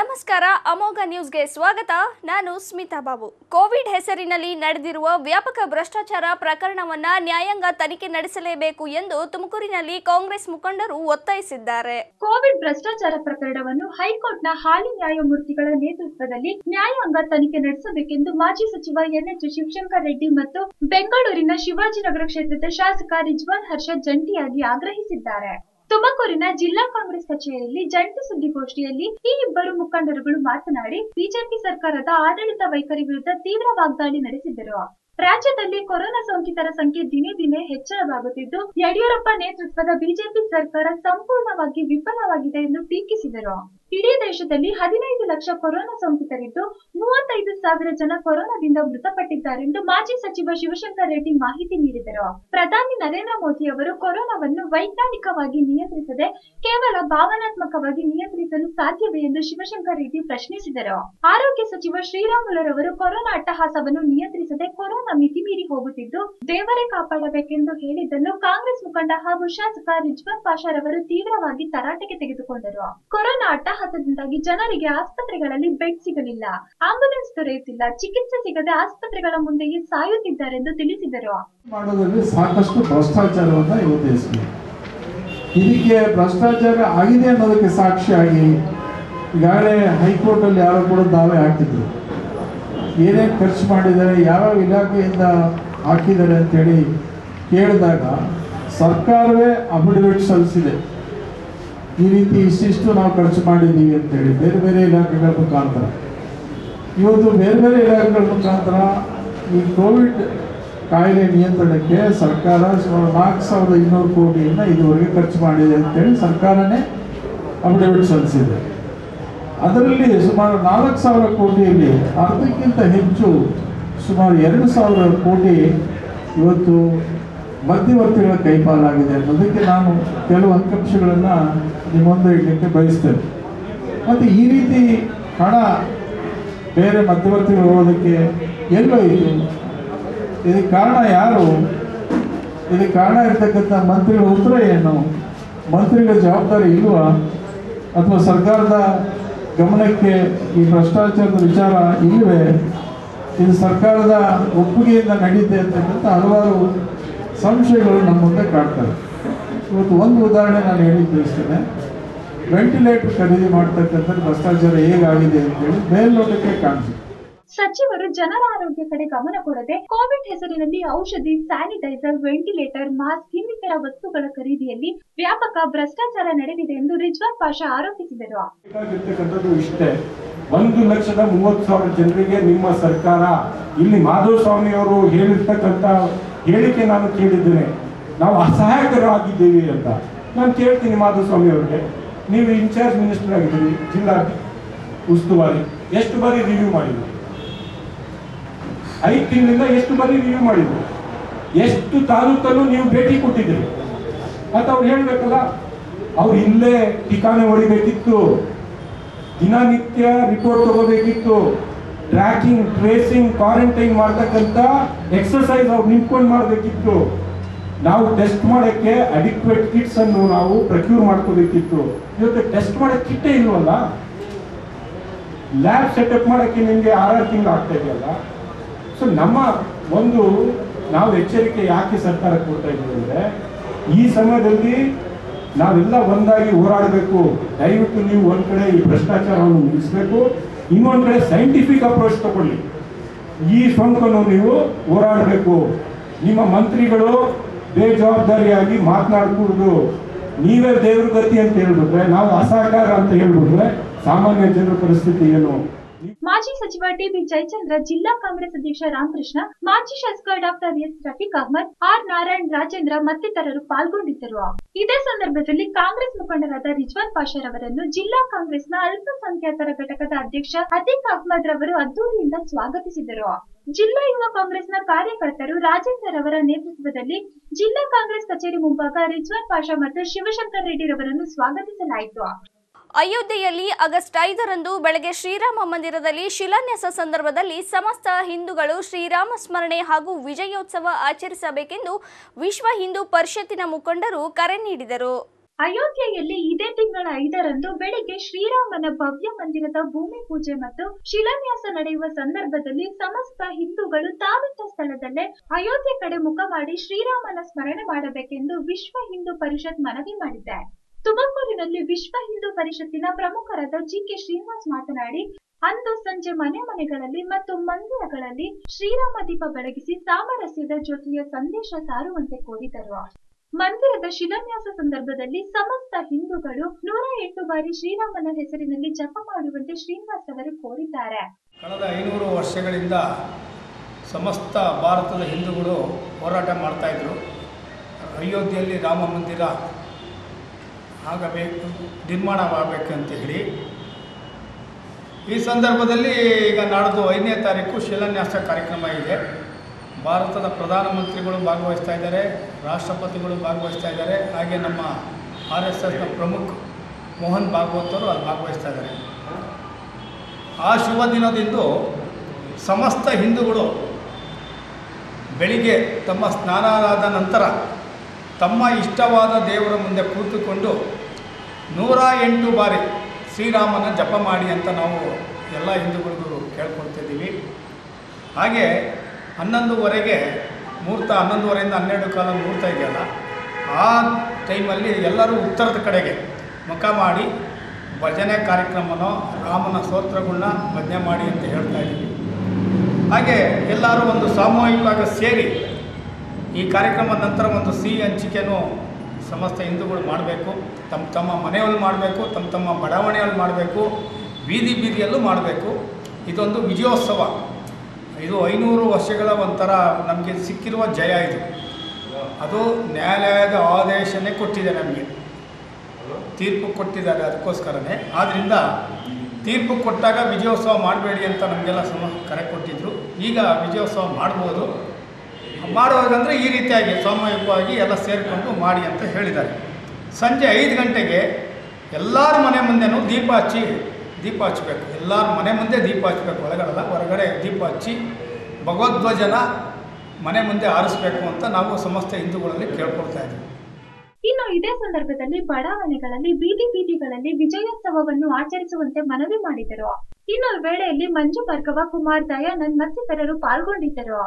ನಮಸ್ಕಾರ ಅಮೋಘ ನ್ಯೂಸ್ಗೆ ಸ್ವಾಗತ ನಾನು ಸ್ಮಿತಾ ಬಾಬು ಕೋವಿಡ್ ಹೆಸರಿನಲ್ಲಿ ನಡೆದಿರುವ ವ್ಯಾಪಕ ಭ್ರಷ್ಟಾಚಾರ ಪ್ರಕರಣವನ್ನ ನ್ಯಾಯಾಂಗ ತನಿಖೆ ನಡೆಸಲೇಬೇಕು ಎಂದು ತುಮಕೂರಿನಲ್ಲಿ ಕಾಂಗ್ರೆಸ್ ಮುಖಂಡರು ಒತ್ತಾಯಿಸಿದ್ದಾರೆ ಕೋವಿಡ್ ಭ್ರಷ್ಟಾಚಾರ ಪ್ರಕರಣವನ್ನು ಹೈಕೋರ್ಟ್ನ ಹಾಲಿ ನ್ಯಾಯಮೂರ್ತಿಗಳ ನೇತೃತ್ವದಲ್ಲಿ ನ್ಯಾಯಾಂಗ ತನಿಖೆ ನಡೆಸಬೇಕೆಂದು ಮಾಜಿ ಸಚಿವ ಎನ್ಎಚ್ ಶಿವಶಂಕರ್ ರೆಡ್ಡಿ ಮತ್ತು ಬೆಂಗಳೂರಿನ ಶಿವಾಜಿನಗರ ಕ್ಷೇತ್ರದ ಶಾಸಕ ರಿಜ್ವಾನ್ ಹರ್ಷದ್ ಜಂಟಿಯಾಗಿ ಆಗ್ರಹಿಸಿದ್ದಾರೆ ತುಮಕೂರಿನ ಜಿಲ್ಲಾ ಕಾಂಗ್ರೆಸ್ ಕಚೇರಿಯಲ್ಲಿ ಜಂಟಿ ಸುದ್ದಿಗೋಷ್ಠಿಯಲ್ಲಿ ಈ ಇಬ್ಬರು ಮುಖಂಡರುಗಳು ಮಾತನಾಡಿ ಬಿಜೆಪಿ ಸರ್ಕಾರದ ಆಡಳಿತ ವೈಖರಿ ವಿರುದ್ಧ ತೀವ್ರ ವಾಗ್ದಾಳಿ ನಡೆಸಿದರು ರಾಜ್ಯದಲ್ಲಿ ಕೊರೋನಾ ಸೋಂಕಿತರ ಸಂಖ್ಯೆ ದಿನೇ ದಿನೇ ಹೆಚ್ಚಳವಾಗುತ್ತಿದ್ದು ಯಡಿಯೂರಪ್ಪ ನೇತೃತ್ವದ ಬಿಜೆಪಿ ಸರ್ಕಾರ ಸಂಪೂರ್ಣವಾಗಿ ವಿಫಲವಾಗಿದೆ ಎಂದು ಟೀಕಿಸಿದರು ಇಡೀ ದೇಶದಲ್ಲಿ ಹದಿನೈದು ಲಕ್ಷ ಕೊರೋನಾ ಸೋಂಕಿತರಿದ್ದು ಮೂವತ್ತೈದು ಸಾವಿರ ಜನ ಕೊರೋನಾದಿಂದ ಮೃತಪಟ್ಟಿದ್ದಾರೆಂದು ಮಾಜಿ ಸಚಿವ ಶಿವಶಂಕರ್ ರೆಡ್ಡಿ ಮಾಹಿತಿ ನೀಡಿದರು ಪ್ರಧಾನಿ ನರೇಂದ್ರ ಮೋದಿ ಅವರು ಕೊರೋನಾವನ್ನು ವೈಜ್ಞಾನಿಕವಾಗಿ ನಿಯಂತ್ರಿಸದೆ ಕೇವಲ ಭಾವನಾತ್ಮಕವಾಗಿ ನಿಯಂತ್ರಿಸಲು ಸಾಧ್ಯವೇ ಎಂದು ಶಿವಶಂಕರ್ ರೆಡ್ಡಿ ಪ್ರಶ್ನಿಸಿದರು ಆರೋಗ್ಯ ಸಚಿವ ಶ್ರೀರಾಮುಲುರವರು ಕೊರೋನಾ ಅಟ್ಟಹಾಸವನ್ನು ನಿಯಂತ್ರಿಸದೆ ಕೊರೋನಾ ಮಿತಿಮೀರಿ ಹೋಗುತ್ತಿದ್ದು ದೇವರೇ ಕಾಪಾಡಬೇಕೆಂದು ಹೇಳಿದ್ದನ್ನು ಕಾಂಗ್ರೆಸ್ ಮುಖಂಡ ಹಾಗೂ ಶಾಸಕ ರಿಜ್ವಾನ್ ಪಾಷಾರವರು ತೀವ್ರವಾಗಿ ತರಾಟೆಗೆ ತೆಗೆದುಕೊಂಡರು ಕೊರೋನಾ ಅಟ್ಟಹಾಸದಿಂದಾಗಿ ಜನರಿಗೆ ಆಸ್ಪತ್ರೆಗಳಲ್ಲಿ ಬೆಡ್ ಸಿಗಲಿಲ್ಲ ಆಂಬ್ಯುಲೆನ್ಸ್ ದೊರೆಯುತ್ತಿಲ್ಲ ಚಿಕಿತ್ಸೆ ಸಿಗದೆ ಆಸ್ಪತ್ರೆಗಳ ಮುಂದೆಯೇ ಸಾಯುತ್ತಿದ್ದಾರೆಂದು ತಿಳಿಸಿದರು ಮಾಡೋದ್ರಲ್ಲಿ ಸಾಕಷ್ಟು ಭ್ರಷ್ಟಾಚಾರವನ್ನು ಇವತ್ತು ಎಸಗಿ ಇದಕ್ಕೆ ಭ್ರಷ್ಟಾಚಾರ ಆಗಿದೆ ಅನ್ನೋದಕ್ಕೆ ಸಾಕ್ಷಿಯಾಗಿ ಈಗಾಗಲೇ ಹೈಕೋರ್ಟಲ್ಲಿ ಯಾರೋ ಕೂಡ ದಾವೆ ಹಾಕಿದ್ರು ಏನೇನು ಖರ್ಚು ಮಾಡಿದ್ದಾರೆ ಯಾವ್ಯಾವ ಇಲಾಖೆಯಿಂದ ಹಾಕಿದ್ದಾರೆ ಅಂತೇಳಿ ಕೇಳಿದಾಗ ಸರ್ಕಾರವೇ ಅಫಿಡವಿಟ್ ಸಲ್ಲಿಸಿದೆ ಈ ರೀತಿ ಇಷ್ಟಿಷ್ಟು ನಾವು ಖರ್ಚು ಮಾಡಿದ್ದೀವಿ ಅಂತೇಳಿ ಬೇರೆ ಬೇರೆ ಇಲಾಖೆಗಳ ಮುಖಾಂತರ ಇವತ್ತು ಬೇರೆ ಬೇರೆ ಇಲಾಖೆಗಳ ಮುಖಾಂತರ ಈ ಕೋವಿಡ್ ಕಾಯಿಲೆ ನಿಯಂತ್ರಣಕ್ಕೆ ಸರ್ಕಾರ ಸುಮಾರು ನಾಲ್ಕು ಸಾವಿರದ ಇನ್ನೂರು ಕೋಟಿಯನ್ನು ಇದುವರೆಗೆ ಖರ್ಚು ಮಾಡಿದೆ ಅಂತೇಳಿ ಸರ್ಕಾರನೇ ಅಫಿಡವಿಟ್ ಸಲ್ಲಿಸಿದೆ ಅದರಲ್ಲಿ ಸುಮಾರು ನಾಲ್ಕು ಸಾವಿರ ಕೋಟಿಯಲ್ಲಿ ಅರ್ಧಕ್ಕಿಂತ ಹೆಚ್ಚು ಸುಮಾರು ಎರಡು ಸಾವಿರ ಕೋಟಿ ಇವತ್ತು ಮಧ್ಯವರ್ತಿಗಳ ಕೈಪಾಲಾಗಿದೆ ಅನ್ನೋದಕ್ಕೆ ನಾನು ಕೆಲವು ಅಂಕಿಅಂಶಗಳನ್ನು ನಿಮ್ಮ ಮುಂದೆ ಇಡಲಿಕ್ಕೆ ಬಯಸ್ತೇನೆ ಮತ್ತು ಈ ರೀತಿ ಹಣ ಬೇರೆ ಮಧ್ಯವರ್ತಿಗಳು ಹೋಗೋದಕ್ಕೆ ಎಲ್ಲೋಯಿತು ಇದಕ್ಕೆ ಕಾರಣ ಯಾರು ಇದಕ್ಕೆ ಕಾರಣ ಇರ್ತಕ್ಕಂಥ ಮಂತ್ರಿಗಳ ಉತ್ತರ ಏನು ಮಂತ್ರಿಗಳ ಜವಾಬ್ದಾರಿ ಇಲ್ವಾ ಅಥವಾ ಸರ್ಕಾರದ ಗಮನಕ್ಕೆ ಈ ಭ್ರಷ್ಟಾಚಾರದ ವಿಚಾರ ಇಲ್ಲವೇ ಇದು ಸರ್ಕಾರದ ಒಪ್ಪಿಗೆಯಿಂದ ನಡೀತೆ ಅಂತಕ್ಕಂಥ ಹಲವಾರು ಸಂಶಯಗಳು ನಮ್ಮ ಮುಂದೆ ಕಾಡ್ತವೆ ಇವತ್ತು ಒಂದು ಉದಾಹರಣೆ ನಾನು ಹೇಳಿ ತಿಳಿಸ್ತೇನೆ ವೆಂಟಿಲೇಟರ್ ಖರೀದಿ ಮಾಡ್ತಕ್ಕಂಥದ್ದು ಭ್ರಷ್ಟಾಚಾರ ಹೇಗಾಗಿದೆ ಅಂತೇಳಿ ಮೇಲ್ನೋಟಕ್ಕೆ ಕಾಣಿಸುತ್ತೆ ಸಚಿವರು ಜನರ ಆರೋಗ್ಯ ಕಡೆ ಗಮನ ಕೊಡದೆ ಕೋವಿಡ್ ಹೆಸರಿನಲ್ಲಿ ಔಷಧಿ ಸ್ಯಾನಿಟೈಸರ್ ವೆಂಟಿಲೇಟರ್ ಮಾಸ್ಕ್ ಇನ್ನಿತರ ವಸ್ತುಗಳ ಖರೀದಿಯಲ್ಲಿ ವ್ಯಾಪಕ ಭ್ರಷ್ಟಾಚಾರ ನಡೆದಿದೆ ಎಂದು ರಿಜ್ವಾನ್ ಪಾಷಾ ಆರೋಪಿಸಿದರು ಬೇಕಾಗಿರ್ತಕ್ಕಂಥದ್ದು ಇಷ್ಟೇ ಒಂದು ಲಕ್ಷದ ಮೂವತ್ತು ಸಾವಿರ ಜನರಿಗೆ ನಿಮ್ಮ ಸರ್ಕಾರ ಇಲ್ಲಿ ಮಾಧವ ಸ್ವಾಮಿ ಅವರು ಹೇಳಿರ್ತಕ್ಕಂಥ ಹೇಳಿಕೆ ನಾನು ಕೇಳಿದ್ದೇನೆ ನಾವು ಅಸಹಾಯಕರು ಆಗಿದ್ದೀವಿ ಅಂತ ನಾನು ಕೇಳ್ತೀನಿ ಮಾಧವ ಸ್ವಾಮಿ ಅವರಿಗೆ ನೀವು ಇನ್ಚಾರ್ಜ್ ಮಿನಿಸ್ಟರ್ ಆಗಿದ್ದೀರಿ ಜಿಲ್ಲಾ ಉಸ್ತುವಾರಿ ಎಷ್ಟು ಬಾರಿ ರಿವ್ಯೂ ಮಾಡಿದ್ರು ಐದು ತಿಂಗಳಿಂದ ಎಷ್ಟು ಬಾರಿ ರಿವ್ಯೂ ಮಾಡಿದ್ರು ಎಷ್ಟು ತಾಲೂಕಲ್ಲೂ ನೀವು ಭೇಟಿ ಕೊಟ್ಟಿದ್ದೀರಿ ಅಂತ ಅವ್ರು ಹೇಳ್ಬೇಕಲ್ಲ ಅವ್ರು ಇಲ್ಲೇ ಠಿಕಾಣೆ ಹೊಡಿಬೇಕಿತ್ತು ದಿನನಿತ್ಯ ರಿಪೋರ್ಟ್ ತಗೋಬೇಕಿತ್ತು ಟ್ರ್ಯಾಕಿಂಗ್ ಟ್ರೇಸಿಂಗ್ ಕ್ವಾರಂಟೈನ್ ಮಾಡ್ತಕ್ಕಂಥ ಎಕ್ಸರ್ಸೈಸ್ ಅವ್ರು ನಿಂತ್ಕೊಂಡು ಮಾಡಬೇಕಿತ್ತು ನಾವು ಟೆಸ್ಟ್ ಮಾಡೋಕ್ಕೆ ಅಡಿಕ್ವೇಟ್ ಕಿಟ್ಸ್ ಅನ್ನು ನಾವು ಪ್ರಕ್ಯೂರ್ ಮಾಡ್ಕೋಬೇಕಿತ್ತು ಇವತ್ತು ಟೆಸ್ಟ್ ಮಾಡೋಕ್ಕೆ ಕಿಟ್ಟೇ ಇಲ್ವಲ್ಲ ಲ್ಯಾಬ್ ಸೆಟಪ್ ಮಾಡೋಕ್ಕೆ ನಿಮಗೆ ಆರಾರು ತಿಂಗಳು ಆಗ್ತಾ ಇದೆಯಲ್ಲ ಸೊ ನಮ್ಮ ಒಂದು ನಾವು ಎಚ್ಚರಿಕೆ ಯಾಕೆ ಸರ್ಕಾರ ಕೊಡ್ತಾ ಇದ್ದೀವಿ ಅಂದರೆ ಈ ಸಮಯದಲ್ಲಿ ನಾವೆಲ್ಲ ಒಂದಾಗಿ ಹೋರಾಡಬೇಕು ದಯವಿಟ್ಟು ನೀವು ಒಂದ್ ಕಡೆ ಈ ಭ್ರಷ್ಟಾಚಾರವನ್ನು ನಿಲ್ಲಿಸಬೇಕು ಇನ್ನೊಂದ್ ಕಡೆ ಸೈಂಟಿಫಿಕ್ ಅಪ್ರೋಚ್ ತಗೊಳ್ಳಿ ಈ ಸೋಂಕನ್ನು ನೀವು ಹೋರಾಡಬೇಕು ನಿಮ್ಮ ಮಂತ್ರಿಗಳು ಬೇಜವಾಬ್ದಾರಿಯಾಗಿ ಮಾತನಾಡ್ಕೂಡ್ದು ನೀವೇ ದೇವ್ರ ಗತಿ ಅಂತ ಹೇಳ್ಬಿಟ್ರೆ ನಾವು ಅಸಹಕಾರ ಅಂತ ಹೇಳ್ಬಿಟ್ರೆ ಸಾಮಾನ್ಯ ಜನರ ಪರಿಸ್ಥಿತಿ ಏನು ಮಾಜಿ ಸಚಿವ ಟಿಬಿ ಜಯಚಂದ್ರ ಜಿಲ್ಲಾ ಕಾಂಗ್ರೆಸ್ ಅಧ್ಯಕ್ಷ ರಾಮಕೃಷ್ಣ ಮಾಜಿ ಶಾಸಕ doctor S Rafiq Ahmed R Narayan Rajendra ಮತ್ತಿತರರು ಪಾಲ್ಗೊಂಡಿದ್ದರು ಇದೇ ಸಂದರ್ಭದಲ್ಲಿ ಕಾಂಗ್ರೆಸ್ ಮುಖಂಡರಾದ ರಿಜ್ವಾನ್ ಪಾಷರ್ ಅವರನ್ನು ಜಿಲ್ಲಾ ಕಾಂಗ್ರೆಸ್ನ ಅಲ್ಪಸಂಖ್ಯಾತರ ಘಟಕದ ಅಧ್ಯಕ್ಷ ಅತೀಕ್ ಅಹ್ಮದ್ ರವರು ಅದ್ದೂರಿಯಿಂದ ಸ್ವಾಗತಿಸಿದರು ಜಿಲ್ಲಾ ಯುವ ಕಾಂಗ್ರೆಸ್ನ ಕಾರ್ಯಕರ್ತರು ರಾಜೇಂದರ್ ಅವರ ನೇತೃತ್ವದಲ್ಲಿ ಜಿಲ್ಲಾ ಕಾಂಗ್ರೆಸ್ ಕಚೇರಿ ಮುಂಭಾಗ ರಿಜ್ವಾನ್ ಪಾಷಾ ಮತ್ತು ಶಿವಶಂಕರ್ ರೆಡ್ಡಿ ರವರನ್ನು ಸ್ವಾಗತಿಸಲಾಯಿತು ಅಯೋಧ್ಯೆಯಲ್ಲಿ ಆಗಸ್ಟ್ ಐದರಂದು ಬೆಳಗ್ಗೆ ಶ್ರೀರಾಮ ಮಂದಿರದಲ್ಲಿ ಶಿಲಾನ್ಯಾಸ ಸಂದರ್ಭದಲ್ಲಿ ಸಮಸ್ತ ಹಿಂದೂಗಳು ಶ್ರೀರಾಮ ಸ್ಮರಣೆ ಹಾಗೂ ವಿಜಯೋತ್ಸವ ಆಚರಿಸಬೇಕೆಂದು ವಿಶ್ವ ಹಿಂದೂ ಪರಿಷತ್ತಿನ ಮುಖಂಡರು ಕರೆ ನೀಡಿದರು ಅಯೋಧ್ಯೆಯಲ್ಲಿ ಇದೇ ತಿಂಗಳ ಐದರಂದು ಬೆಳಿಗ್ಗೆ ಶ್ರೀರಾಮನ ಭವ್ಯ ಮಂದಿರದ ಭೂಮಿ ಪೂಜೆ ಮತ್ತು ಶಿಲಾನ್ಯಾಸ ನಡೆಯುವ ಸಂದರ್ಭದಲ್ಲಿ ಸಮಸ್ತ ಹಿಂದೂಗಳು ತಾವಿದ್ದ ಸ್ಥಳದಲ್ಲೇ ಅಯೋಧ್ಯೆ ಕಡೆ ಮುಖ ಮಾಡಿ ಶ್ರೀರಾಮನ ಸ್ಮರಣೆ ಮಾಡಬೇಕೆಂದು ವಿಶ್ವ ಹಿಂದೂ ಪರಿಷತ್ ಮನವಿ ಮಾಡಿದೆ ತುಮಕೂರಿನಲ್ಲಿ ವಿಶ್ವ ಹಿಂದೂ ಪರಿಷತ್ತಿನ ಪ್ರಮುಖರಾದ ಜಿ ಕೆ ಶ್ರೀನಿವಾಸ್ ಮಾತನಾಡಿ ಅಂದು ಸಂಜೆ ಮನೆ ಮನೆಗಳಲ್ಲಿ ಮತ್ತು ಮಂದಿರಗಳಲ್ಲಿ ಶ್ರೀರಾಮ ದೀಪ ಬೆಳಗಿಸಿ ಸಾಮರಸ್ಯದ ಜೊತೆಯ ಸಂದೇಶ ಸಾರುವಂತೆ ಕೋರಿದರು ಮಂದಿರದ ಶಿಲಾನ್ಯಾಸ ಸಂದರ್ಭದಲ್ಲಿ ಸಮಸ್ತ ಹಿಂದೂಗಳು ನೂರ ಎಂಟು ಬಾರಿ ಶ್ರೀರಾಮನ ಹೆಸರಿನಲ್ಲಿ ಜಪ ಮಾಡುವಂತೆ ಶ್ರೀನಿವಾಸ್ ಅವರು ಕೋರಿದ್ದಾರೆ ಕಳೆದ ಐನೂರು ವರ್ಷಗಳಿಂದ ಸಮಸ್ತ ಭಾರತದ ಹಿಂದೂಗಳು ಹೋರಾಟ ಮಾಡ್ತಾಯಿದ್ರು ಅಯೋಧ್ಯೆಯಲ್ಲಿ ರಾಮ ಮಂದಿರ ಆಗಬೇಕು ನಿರ್ಮಾಣವಾಗಬೇಕು ಅಂತ ಹೇಳಿ ಈ ಸಂದರ್ಭದಲ್ಲಿ ಈಗ ನಾಡ್ದು ಐದನೇ ತಾರೀಕು ಶಿಲಾನ್ಯಾಸ ಕಾರ್ಯಕ್ರಮ ಇದೆ ಭಾರತದ ಪ್ರಧಾನಮಂತ್ರಿಗಳು ಭಾಗವಹಿಸ್ತಾ ಇದ್ದಾರೆ ರಾಷ್ಟ್ರಪತಿಗಳು ಭಾಗವಹಿಸ್ತಾ ಇದ್ದಾರೆ ಹಾಗೆ ನಮ್ಮ ಆರ್ ಎಸ್ ಎಸ್ನ ಪ್ರಮುಖ ಮೋಹನ್ ಭಾಗವತ್ ಅವರು ಅಲ್ಲಿ ಭಾಗವಹಿಸ್ತಾ ಇದ್ದಾರೆ ಆ ಶುಭ ದಿನದಂದು ಸಮಸ್ತ ಹಿಂದೂಗಳು ಬೆಳಿಗ್ಗೆ ತಮ್ಮ ಸ್ನಾನದ ನಂತರ ತಮ್ಮ ಇಷ್ಟವಾದ ದೇವರ ಮುಂದೆ ಕೂತುಕೊಂಡು ನೂರ ಎಂಟು ಬಾರಿ ಶ್ರೀರಾಮನ ಜಪ ಮಾಡಿ ಅಂತ ನಾವು ಎಲ್ಲ ಹಿಂದೂಗಳಿಗೂ ಕೇಳ್ಕೊಳ್ತಿದ್ದೀವಿ ಹಾಗೆ ಹನ್ನೊಂದುವರೆಗೆ ಮುಹೂರ್ತ ಹನ್ನೊಂದುವರೆಯಿಂದ ಹನ್ನೆರಡು ಕಾಲ ಮುಹೂರ್ತ ಇದೆಯಲ್ಲ ಆ ಟೈಮಲ್ಲಿ ಎಲ್ಲರೂ ಉತ್ತರದ ಕಡೆಗೆ ಮುಖ ಮಾಡಿ ಭಜನೆ ಕಾರ್ಯಕ್ರಮನೋ ರಾಮನ ಸ್ತೋತ್ರಗಳನ್ನ ಭಜನೆ ಮಾಡಿ ಅಂತ ಹೇಳ್ತಾ ಇದ್ದೀವಿ ಹಾಗೆ ಎಲ್ಲರೂ ಒಂದು ಸಾಮೂಹಿಕವಾಗಿ ಸೇರಿ ಈ ಕಾರ್ಯಕ್ರಮದ ನಂತರ ಒಂದು ಸಿಹಿ ಹಂಚಿಕೆನೂ ಸಮಸ್ತ ಹಿಂದೂಗಳು ಮಾಡಬೇಕು ತಮ್ಮ ತಮ್ಮ ಮನೆಯಲ್ಲಿ ಮಾಡಬೇಕು ತಮ್ಮ ತಮ್ಮ ಬಡಾವಣೆಯಲ್ಲಿ ಮಾಡಬೇಕು ಬೀದಿ ಬೀದಿಯಲ್ಲೂ ಮಾಡಬೇಕು ಇದೊಂದು ವಿಜಯೋತ್ಸವ ಇದು ಐನೂರು ವರ್ಷಗಳ ಒಂಥರ ನಮಗೆ ಸಿಕ್ಕಿರುವ ಜಯ ಇದು ಅದು ನ್ಯಾಯಾಲಯದ ಆದೇಶನೇ ಕೊಟ್ಟಿದೆ ನಮಗೆ ತೀರ್ಪು ಕೊಟ್ಟಿದ್ದಾರೆ ಅದಕ್ಕೋಸ್ಕರನೇ ಆದ್ದರಿಂದ ತೀರ್ಪು ಕೊಟ್ಟಾಗ ವಿಜಯೋತ್ಸವ ಮಾಡಬೇಡಿ ಅಂತ ನಮಗೆಲ್ಲ ಸಮ ಕರೆ ಕೊಟ್ಟಿದ್ದರು ಈಗ ವಿಜಯೋತ್ಸವ ಮಾಡ್ಬೋದು ಮಾಡೋದಂದರೆ ಈ ರೀತಿಯಾಗಿ ಸಾಮೂಹಿಕವಾಗಿ ಎಲ್ಲ ಸೇರಿಕೊಂಡು ಮಾಡಿ ಅಂತ ಹೇಳಿದ್ದಾರೆ ಸಂಜೆ ಐದು ಗಂಟೆಗೆ ಎಲ್ಲರ ಮನೆ ಮುಂದೆನೂ ದೀಪ ಹಚ್ಚಿ ದೀಪ ಹಚ್ಚಬೇಕು ಎಲ್ಲರ ಮನೆ ಮುಂದೆ ದೀಪ ಹಚ್ಚಬೇಕು ಒಳಗಡೆಲ್ಲ ಹೊರಗಡೆ ದೀಪ ಹಚ್ಚಿ ಭಗವದ್ವಜನ ಮನೆ ಮುಂದೆ ಆರಿಸ್ಬೇಕು ಅಂತ ನಾವು ಸಮಸ್ತ ಹಿಂದೂಗಳಲ್ಲಿ ಕೇಳ್ಕೊಳ್ತಾ ಇದ್ದೀವಿ ಇನ್ನು ಇದೇ ಸಂದರ್ಭದಲ್ಲಿ ಬಡಾವಣೆಗಳಲ್ಲಿ ಬೀದಿ ಬೀದಿಗಳಲ್ಲಿ ವಿಜಯೋತ್ಸವವನ್ನು ಆಚರಿಸುವಂತೆ ಮನವಿ ಮಾಡಿದರು ಇನ್ನು ವೇಳೆಯಲ್ಲಿ ಮಂಜು ಭಾರ್ಗವ ಕುಮಾರ್ ದಯಾನಂದ್ ಮತ್ತಿತರರು ಪಾಲ್ಗೊಂಡಿದ್ದರು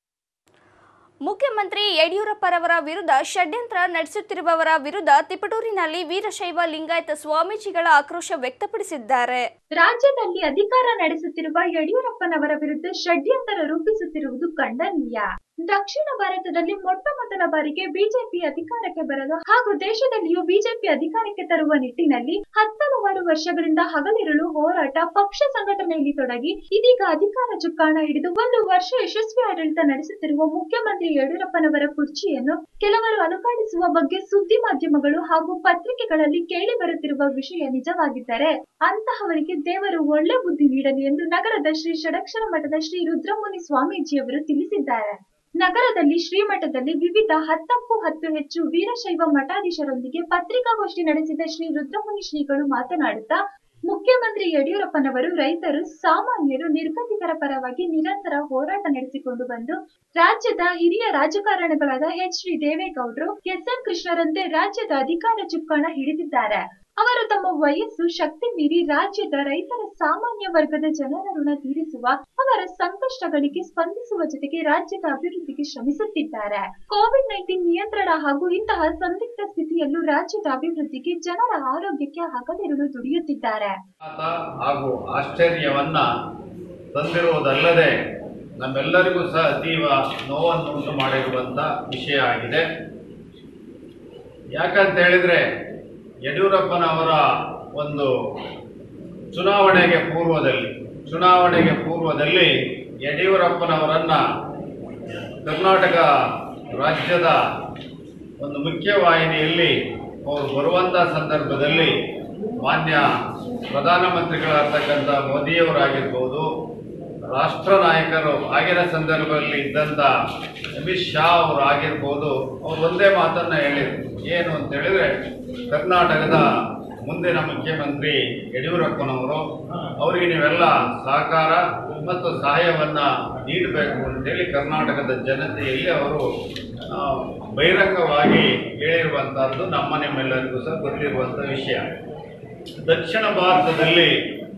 ಮುಖ್ಯಮಂತ್ರಿ ಯಡಿಯೂರಪ್ಪರವರ ವಿರುದ್ಧ ಷಡ್ಯಂತ್ರ ನಡೆಸುತ್ತಿರುವವರ ವಿರುದ್ಧ ತಿಪಟೂರಿನಲ್ಲಿ ವೀರಶೈವ ಲಿಂಗಾಯತ ಸ್ವಾಮೀಜಿಗಳ ಆಕ್ರೋಶ ವ್ಯಕ್ತಪಡಿಸಿದ್ದಾರೆ ರಾಜ್ಯದಲ್ಲಿ ಅಧಿಕಾರ ನಡೆಸುತ್ತಿರುವ ಯಡಿಯೂರಪ್ಪನವರ ವಿರುದ್ಧ ಷಡ್ಯಂತರ ರೂಪಿಸುತ್ತಿರುವುದು ಖಂಡನೀಯ ದಕ್ಷಿಣ ಭಾರತದಲ್ಲಿ ಮೊಟ್ಟ ಮೊದಲ ಬಾರಿಗೆ ಬಿಜೆಪಿ ಅಧಿಕಾರಕ್ಕೆ ಬರಲು ಹಾಗೂ ದೇಶದಲ್ಲಿಯೂ ಬಿಜೆಪಿ ಅಧಿಕಾರಕ್ಕೆ ತರುವ ನಿಟ್ಟಿನಲ್ಲಿ ಹತ್ತಲವಾರು ವರ್ಷಗಳಿಂದ ಹಗಲಿರುಳು ಹೋರಾಟ ಪಕ್ಷ ಸಂಘಟನೆಯಲ್ಲಿ ತೊಡಗಿ ಇದೀಗ ಅಧಿಕಾರ ಚುಕ್ಕಾಣ ಹಿಡಿದು ಒಂದು ವರ್ಷ ಯಶಸ್ವಿ ಆಡಳಿತ ನಡೆಸುತ್ತಿರುವ ಮುಖ್ಯಮಂತ್ರಿ ಯಡಿಯೂರಪ್ಪನವರ ಕುರ್ಚಿಯನ್ನು ಕೆಲವರು ಅಲುಗಾಡಿಸುವ ಬಗ್ಗೆ ಸುದ್ದಿ ಮಾಧ್ಯಮಗಳು ಹಾಗೂ ಪತ್ರಿಕೆಗಳಲ್ಲಿ ಕೇಳಿ ಬರುತ್ತಿರುವ ವಿಷಯ ನಿಜವಾಗಿದ್ದರೆ ಅಂತಹವರಿಗೆ ದೇವರು ಒಳ್ಳೆ ಬುದ್ಧಿ ನೀಡಲಿ ಎಂದು ನಗರದ ಶ್ರೀ ಷಡಕ್ಷರ ಮಠದ ಶ್ರೀ ರುದ್ರಮುನಿ ಸ್ವಾಮೀಜಿಯವರು ತಿಳಿಸಿದ್ದಾರೆ ನಗರದಲ್ಲಿ ಶ್ರೀಮಠದಲ್ಲಿ ವಿವಿಧ ಹತ್ತಕ್ಕೂ ಹತ್ತು ಹೆಚ್ಚು ವೀರಶೈವ ಮಠಾಧೀಶರೊಂದಿಗೆ ಪತ್ರಿಕಾಗೋಷ್ಠಿ ನಡೆಸಿದ ಶ್ರೀ ರುದ್ರಮುನಿ ಶ್ರೀಗಳು ಮಾತನಾಡುತ್ತಾ ಮುಖ್ಯಮಂತ್ರಿ ಯಡಿಯೂರಪ್ಪನವರು ರೈತರು ಸಾಮಾನ್ಯರು ನಿರ್ಗತಿಕರ ಪರವಾಗಿ ನಿರಂತರ ಹೋರಾಟ ನಡೆಸಿಕೊಂಡು ಬಂದು ರಾಜ್ಯದ ಹಿರಿಯ ರಾಜಕಾರಣಿಗಳಾದ ಎಚ್ ಡಿ ದೇವೇಗೌಡರು ಎಸ್ ಎಂ ಕೃಷ್ಣರಂತೆ ರಾಜ್ಯದ ಅಧಿಕಾರ ಚುಕ್ಕಾಣ ಹಿಡಿದಿದ್ದಾರೆ ಅವರು ತಮ್ಮ ವಯಸ್ಸು ಶಕ್ತಿ ಮೀರಿ ರಾಜ್ಯದ ರೈತರ ಸಾಮಾನ್ಯ ವರ್ಗದ ಜನರ ಋಣ ತೀರಿಸುವ ಅವರ ಸಂಕಷ್ಟಗಳಿಗೆ ಸ್ಪಂದಿಸುವ ಜೊತೆಗೆ ರಾಜ್ಯದ ಅಭಿವೃದ್ಧಿಗೆ ಶ್ರಮಿಸುತ್ತಿದ್ದಾರೆ ಕೋವಿಡ್ ನೈನ್ಟೀನ್ ನಿಯಂತ್ರಣ ಹಾಗೂ ಇಂತಹ ಸಂದಿಗ್ಧ ಸ್ಥಿತಿಯಲ್ಲೂ ರಾಜ್ಯದ ಅಭಿವೃದ್ಧಿಗೆ ಜನರ ಆರೋಗ್ಯಕ್ಕೆ ಹಗಲಿರುಳು ದುಡಿಯುತ್ತಿದ್ದಾರೆ ಆತ ಹಾಗೂ ಆಶ್ಚರ್ಯವನ್ನ ತಂದಿರುವುದಲ್ಲದೆ ನಮ್ಮೆಲ್ಲರಿಗೂ ಸಹ ಅತೀವ ನೋವನ್ನುಂಟು ಮಾಡಿರುವಂಥ ವಿಷಯ ಆಗಿದೆ ಯಾಕಂತ ಹೇಳಿದ್ರೆ ಯಡಿಯೂರಪ್ಪನವರ ಒಂದು ಚುನಾವಣೆಗೆ ಪೂರ್ವದಲ್ಲಿ ಚುನಾವಣೆಗೆ ಪೂರ್ವದಲ್ಲಿ ಯಡಿಯೂರಪ್ಪನವರನ್ನ ಕರ್ನಾಟಕ ರಾಜ್ಯದ ಒಂದು ಮುಖ್ಯವಾಹಿನಿಯಲ್ಲಿ ಅವರು ಬರುವಂಥ ಸಂದರ್ಭದಲ್ಲಿ ಮಾನ್ಯ ಪ್ರಧಾನಮಂತ್ರಿಗಳಾಗ್ತಕ್ಕಂಥ ಮೋದಿಯವರಾಗಿರ್ಬೋದು ರಾಷ್ಟ್ರ ನಾಯಕರು ಆಗಿನ ಸಂದರ್ಭದಲ್ಲಿ ಇದ್ದಂಥ ಅಮಿತ್ ಶಾ ಅವರು ಆಗಿರ್ಬೋದು ಅವ್ರು ಒಂದೇ ಮಾತನ್ನ ಹೇಳಿದ್ರು ಏನು ಅಂತ ಹೇಳಿದ್ರೆ ಕರ್ನಾಟಕದ ಮುಂದಿನ ಮುಖ್ಯಮಂತ್ರಿ ಯಡಿಯೂರಪ್ಪನವರು ಅವರಿಗೆ ನೀವೆಲ್ಲ ಸಹಕಾರ ಮತ್ತು ಸಹಾಯವನ್ನ ನೀಡಬೇಕು ಅಂತೇಳಿ ಕರ್ನಾಟಕದ ಜನತೆಯಲ್ಲಿ ಅವರು ಆ, ಬಹಿರಂಗವಾಗಿ ಹೇಳಿರುವಂತಹದ್ದು ನಮ್ಮ ನಿಮ್ಮೆಲ್ಲರಿಗೂ ಸಹ ಗೊತ್ತಿರುವಂಥ ವಿಷಯ ದಕ್ಷಿಣ ಭಾರತದಲ್ಲಿ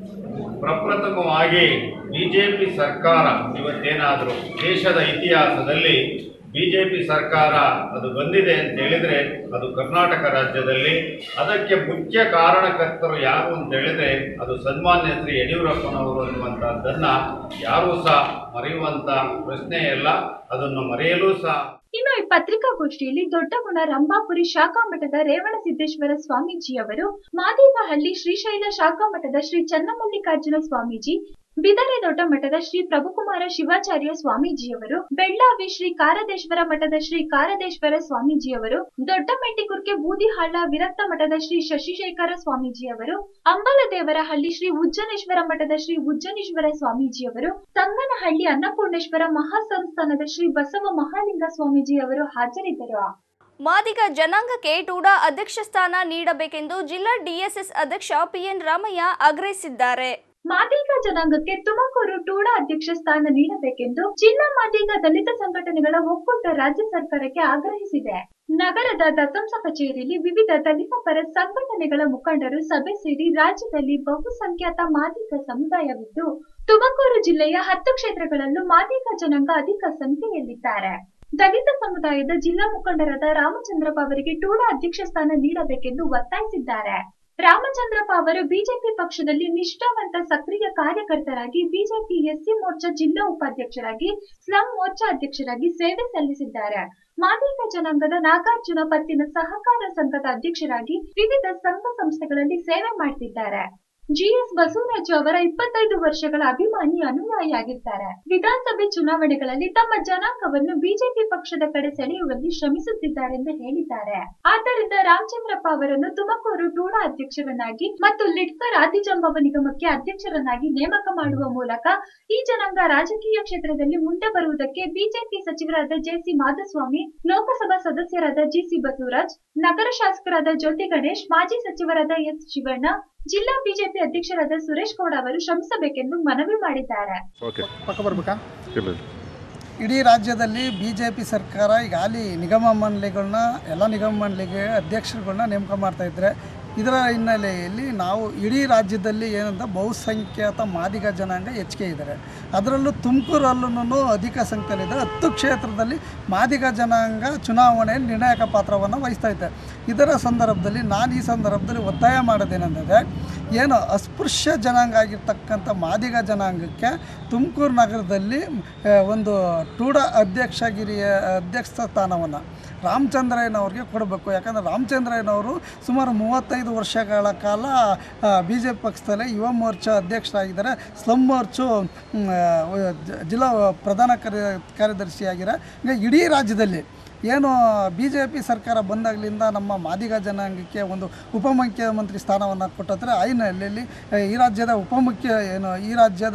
ಪ್ರಪ್ರಥಮವಾಗಿ ಬಿಜೆಪಿ ಸರ್ಕಾರ ಇವತ್ತೇನಾದರೂ ದೇಶದ ಇತಿಹಾಸದಲ್ಲಿ ಬಿಜೆಪಿ ಸರ್ಕಾರ ಅದು ಬಂದಿದೆ ಅಂತ ಹೇಳಿದ್ರೆ ಅದು ಕರ್ನಾಟಕ ರಾಜ್ಯದಲ್ಲಿ ಅದಕ್ಕೆ ಮುಖ್ಯ ಕಾರಣಕರ್ತರು ಯಾರು ಅಂತ ಹೇಳಿದ್ರೆ ಅದು ಸನ್ಮಾನ್ಯ ಶ್ರೀ ಯಡಿಯೂರಪ್ಪನವರು ಅನ್ನುವಂಥದ್ದನ್ನ ಯಾರೂ ಸಹ ಮರೆಯುವಂತ ಪ್ರಶ್ನೆ ಇಲ್ಲ ಅದನ್ನು ಮರೆಯಲು ಸಹ ಇನ್ನು ಈ ಪತ್ರಿಕಾಗೋಷ್ಠಿಯಲ್ಲಿ ದೊಡ್ಡಗುಣ ರಂಭಾಪುರಿ ಶಾಖಾ ಮಠದ ರೇವಣಸಿದ್ದೇಶ್ವರ ಸ್ವಾಮೀಜಿಯವರು ಮಾದೇವಹಳ್ಳಿ ಶ್ರೀಶೈಲ ಶಾಖಾ ಮಠದ ಶ್ರೀ ಚನ್ನಮಲ್ಲಿಕಾರ್ಜುನ ಸ್ವಾಮೀಜಿ ಬಿದರೆ ದೊಡ್ಡ ಮಠದ ಶ್ರೀ ಪ್ರಭುಕುಮಾರ ಶಿವಾಚಾರ್ಯ ಸ್ವಾಮೀಜಿಯವರು ಬೆಳ್ಳಾವಿ ಶ್ರೀ ಕಾರದೇಶ್ವರ ಮಠದ ಶ್ರೀ ಕಾರದೇಶ್ವರ ಸ್ವಾಮೀಜಿಯವರು ದೊಡ್ಡ ಮೆಟ್ಟಿಕುರ್ಕೆ ಬೂದಿಹಾಳ ವಿರಕ್ತ ಮಠದ ಶ್ರೀ ಶಶಿಶೇಖರ ಸ್ವಾಮೀಜಿಯವರು ಅಂಬಲದೇವರಹಳ್ಳಿ ಶ್ರೀ ಉಜ್ಜನೇಶ್ವರ ಮಠದ ಶ್ರೀ ಉಜ್ಜನೇಶ್ವರ ಸ್ವಾಮೀಜಿಯವರು ತಂಗನಹಳ್ಳಿ ಅನ್ನಪೂರ್ಣೇಶ್ವರ ಮಹಾಸಂಸ್ಥಾನದ ಶ್ರೀ ಬಸವ ಮಹಾಲಿಂಗ ಸ್ವಾಮೀಜಿಯವರು ಹಾಜರಿದ್ದರು ಮಾದಿಗ ಜನಾಂಗಕ್ಕೆ ಟೂಡಾ ಅಧ್ಯಕ್ಷ ಸ್ಥಾನ ನೀಡಬೇಕೆಂದು ಜಿಲ್ಲಾ ಡಿಎಸ್ಎಸ್ ಅಧ್ಯಕ್ಷ ಪಿಎನ್ ರಾಮಯ್ಯ ಆಗ್ರಹಿಸಿದ್ದಾರೆ ಮಾದಿಗ ಜನಾಂಗಕ್ಕೆ ತುಮಕೂರು ಟೂಡಾ ಅಧ್ಯಕ್ಷ ಸ್ಥಾನ ನೀಡಬೇಕೆಂದು ಜಿಲ್ಲಾ ಮಾದಿಗ ದಲಿತ ಸಂಘಟನೆಗಳ ಒಕ್ಕೂಟ ರಾಜ್ಯ ಸರ್ಕಾರಕ್ಕೆ ಆಗ್ರಹಿಸಿದೆ ನಗರದ ದತ್ತಾಂಶ ಕಚೇರಿಯಲ್ಲಿ ವಿವಿಧ ದಲಿತ ಪರ ಸಂಘಟನೆಗಳ ಮುಖಂಡರು ಸಭೆ ಸೇರಿ ರಾಜ್ಯದಲ್ಲಿ ಬಹುಸಂಖ್ಯಾತ ಮಾದಿಗ ಸಮುದಾಯವಿದ್ದು ತುಮಕೂರು ಜಿಲ್ಲೆಯ ಹತ್ತು ಕ್ಷೇತ್ರಗಳಲ್ಲೂ ಮಾದಿಗ ಜನಾಂಗ ಅಧಿಕ ಸಂಖ್ಯೆಯಲ್ಲಿದ್ದಾರೆ ದಲಿತ ಸಮುದಾಯದ ಜಿಲ್ಲಾ ಮುಖಂಡರಾದ ರಾಮಚಂದ್ರಪ್ಪ ಅವರಿಗೆ ಟೂಡಾ ಅಧ್ಯಕ್ಷ ಸ್ಥಾನ ನೀಡಬೇಕೆಂದು ಒತ್ತಾಯಿಸಿದ್ದಾರೆ ರಾಮಚಂದ್ರಪ್ಪ ಅವರು ಬಿಜೆಪಿ ಪಕ್ಷದಲ್ಲಿ ನಿಷ್ಠಾವಂತ ಸಕ್ರಿಯ ಕಾರ್ಯಕರ್ತರಾಗಿ ಬಿಜೆಪಿ ಎಸ್ಸಿ ಮೋರ್ಚಾ ಜಿಲ್ಲಾ ಉಪಾಧ್ಯಕ್ಷರಾಗಿ ಸ್ಲಂ ಮೋರ್ಚಾ ಅಧ್ಯಕ್ಷರಾಗಿ ಸೇವೆ ಸಲ್ಲಿಸಿದ್ದಾರೆ ಮಾದಿಗ ಜನಾಂಗದ ನಾಗಾರ್ಜುನ ಪತ್ತಿನ ಸಹಕಾರ ಸಂಘದ ಅಧ್ಯಕ್ಷರಾಗಿ ವಿವಿಧ ಸಂಘ ಸಂಸ್ಥೆಗಳಲ್ಲಿ ಸೇವೆ ಮಾಡ್ತಿದ್ದಾರೆ ಜಿಎಸ್ ಬಸವರಾಜು ಅವರ ಇಪ್ಪತ್ತೈದು ವರ್ಷಗಳ ಅಭಿಮಾನಿ ಅನುಯಾಯಿಯಾಗಿದ್ದಾರೆ ವಿಧಾನಸಭೆ ಚುನಾವಣೆಗಳಲ್ಲಿ ತಮ್ಮ ಜನಾಂಗವನ್ನು ಬಿಜೆಪಿ ಪಕ್ಷದ ಕಡೆ ಸೆಳೆಯುವಲ್ಲಿ ಶ್ರಮಿಸುತ್ತಿದ್ದಾರೆ ಎಂದು ಹೇಳಿದ್ದಾರೆ ಆದ್ದರಿಂದ ರಾಮಚಂದ್ರಪ್ಪ ಅವರನ್ನು ತುಮಕೂರು ಟೂಡಾ ಅಧ್ಯಕ್ಷರನ್ನಾಗಿ ಮತ್ತು ಲಿಡ್ಕರ್ ಆದಿಜಂಬವ ನಿಗಮಕ್ಕೆ ಅಧ್ಯಕ್ಷರನ್ನಾಗಿ ನೇಮಕ ಮಾಡುವ ಮೂಲಕ ಈ ಜನಾಂಗ ರಾಜಕೀಯ ಕ್ಷೇತ್ರದಲ್ಲಿ ಮುಂದೆ ಬರುವುದಕ್ಕೆ ಬಿಜೆಪಿ ಸಚಿವರಾದ ಜೆಸಿ ಮಾಧುಸ್ವಾಮಿ ಲೋಕಸಭಾ ಸದಸ್ಯರಾದ ಜಿಸಿ ಬಸವರಾಜ್ ನಗರ ಶಾಸಕರಾದ ಜ್ಯೋತಿ ಗಣೇಶ್ ಮಾಜಿ ಸಚಿವರಾದ ಎಸ್ ಶಿವಣ್ಣ ಜಿಲ್ಲಾ ಬಿಜೆಪಿ ಅಧ್ಯಕ್ಷರಾದ ಸುರೇಶ್ ಗೌಡ ಅವರು ಶ್ರಮಿಸಬೇಕೆಂದು ಮನವಿ ಮಾಡಿದ್ದಾರೆ ಓಕೆ ಪಕ್ಕ ಬರ್ಬೇಕಾ ಇಲ್ಲ ಇಡೀ ರಾಜ್ಯದಲ್ಲಿ ಬಿ ಜೆ ಪಿ ಸರ್ಕಾರ ಈಗಾಗಲೇ ನಿಗಮ ಮಂಡಳಿಗಳನ್ನ ಎಲ್ಲ ನಿಗಮ ಮಂಡಳಿಗೆ ಅಧ್ಯಕ್ಷರುಗಳನ್ನ ನೇಮಕ ಮಾಡ್ತಾ ಇದ್ದಾರೆ ಇದರ ಹಿನ್ನೆಲೆಯಲ್ಲಿ ನಾವು ಇಡೀ ರಾಜ್ಯದಲ್ಲಿ ಏನಂತ ಬಹುಸಂಖ್ಯಾತ ಮಾದಿಗ ಜನಾಂಗ ಹೆಚ್ಚಿಗೆ ಇದ್ದಾರೆ ಅದರಲ್ಲೂ ತುಮಕೂರಲ್ಲೂ ಅಧಿಕ ಸಂಖ್ಯೆಯಲ್ಲಿದ್ದಾರೆ ಹತ್ತು ಕ್ಷೇತ್ರದಲ್ಲಿ ಮಾದಿಗ ಜನಾಂಗ ಚುನಾವಣೆಯಲ್ಲಿ ನಿರ್ಣಾಯಕ ಪಾತ್ರವನ್ನು ವಹಿಸ್ತಾ ಇದೆ ಇದರ ಸಂದರ್ಭದಲ್ಲಿ ನಾನು ಈ ಸಂದರ್ಭದಲ್ಲಿ ಒತ್ತಾಯ ಮಾಡೋದೇನೆಂದರೆ ಏನು ಅಸ್ಪೃಶ್ಯ ಜನಾಂಗ ಆಗಿರ್ತಕ್ಕಂಥ ಮಾದಿಗ ಜನಾಂಗಕ್ಕೆ ತುಮಕೂರು ನಗರದಲ್ಲಿ ಆ, ಒಂದು ಟೂಡ ಅಧ್ಯಕ್ಷಗಿರಿಯ ಅಧ್ಯಕ್ಷ ಸ್ಥಾನವನ್ನು ರಾಮಚಂದ್ರಯ್ಯನವ್ರಿಗೆ ಕೊಡಬೇಕು ಯಾಕಂದರೆ ರಾಮಚಂದ್ರಯ್ಯನವರು ಸುಮಾರು ಮೂವತ್ತೈದು ವರ್ಷಗಳ ಕಾಲ ಬಿ ಜೆ ಪಿ ಪಕ್ಷದಲ್ಲಿ ಯುವ ಮೋರ್ಚಾ ಅಧ್ಯಕ್ಷರಾಗಿದ್ದಾರೆ ಸ್ಲಮ್ ಮೋರ್ಚು ಮ್, ಆ, ಜ- ಜಿಲ್ಲಾ ಪ್ರಧಾನ ಕಾರ್ಯ ಕಾರ್ಯದರ್ಶಿಯಾಗಿದ್ದಾರೆ ಈಗ ಇಡೀ ರಾಜ್ಯದಲ್ಲಿ ಏನು ಬಿ ಜೆ ಪಿ ಸರ್ಕಾರ ಬಂದಾಗಲಿಂದ ನಮ್ಮ ಮಾದಿಗ ಜನಾಂಗಕ್ಕೆ ಒಂದು ಉಪಮುಖ್ಯಮಂತ್ರಿ ಸ್ಥಾನವನ್ನು ಕೊಟ್ಟಿದ್ರೆ ಆ ಹಿನ್ನೆಲೆಯಲ್ಲಿ ಆ, ಈ ರಾಜ್ಯದ ಉಪಮುಖ್ಯ ಏನು ಈ ರಾಜ್ಯದ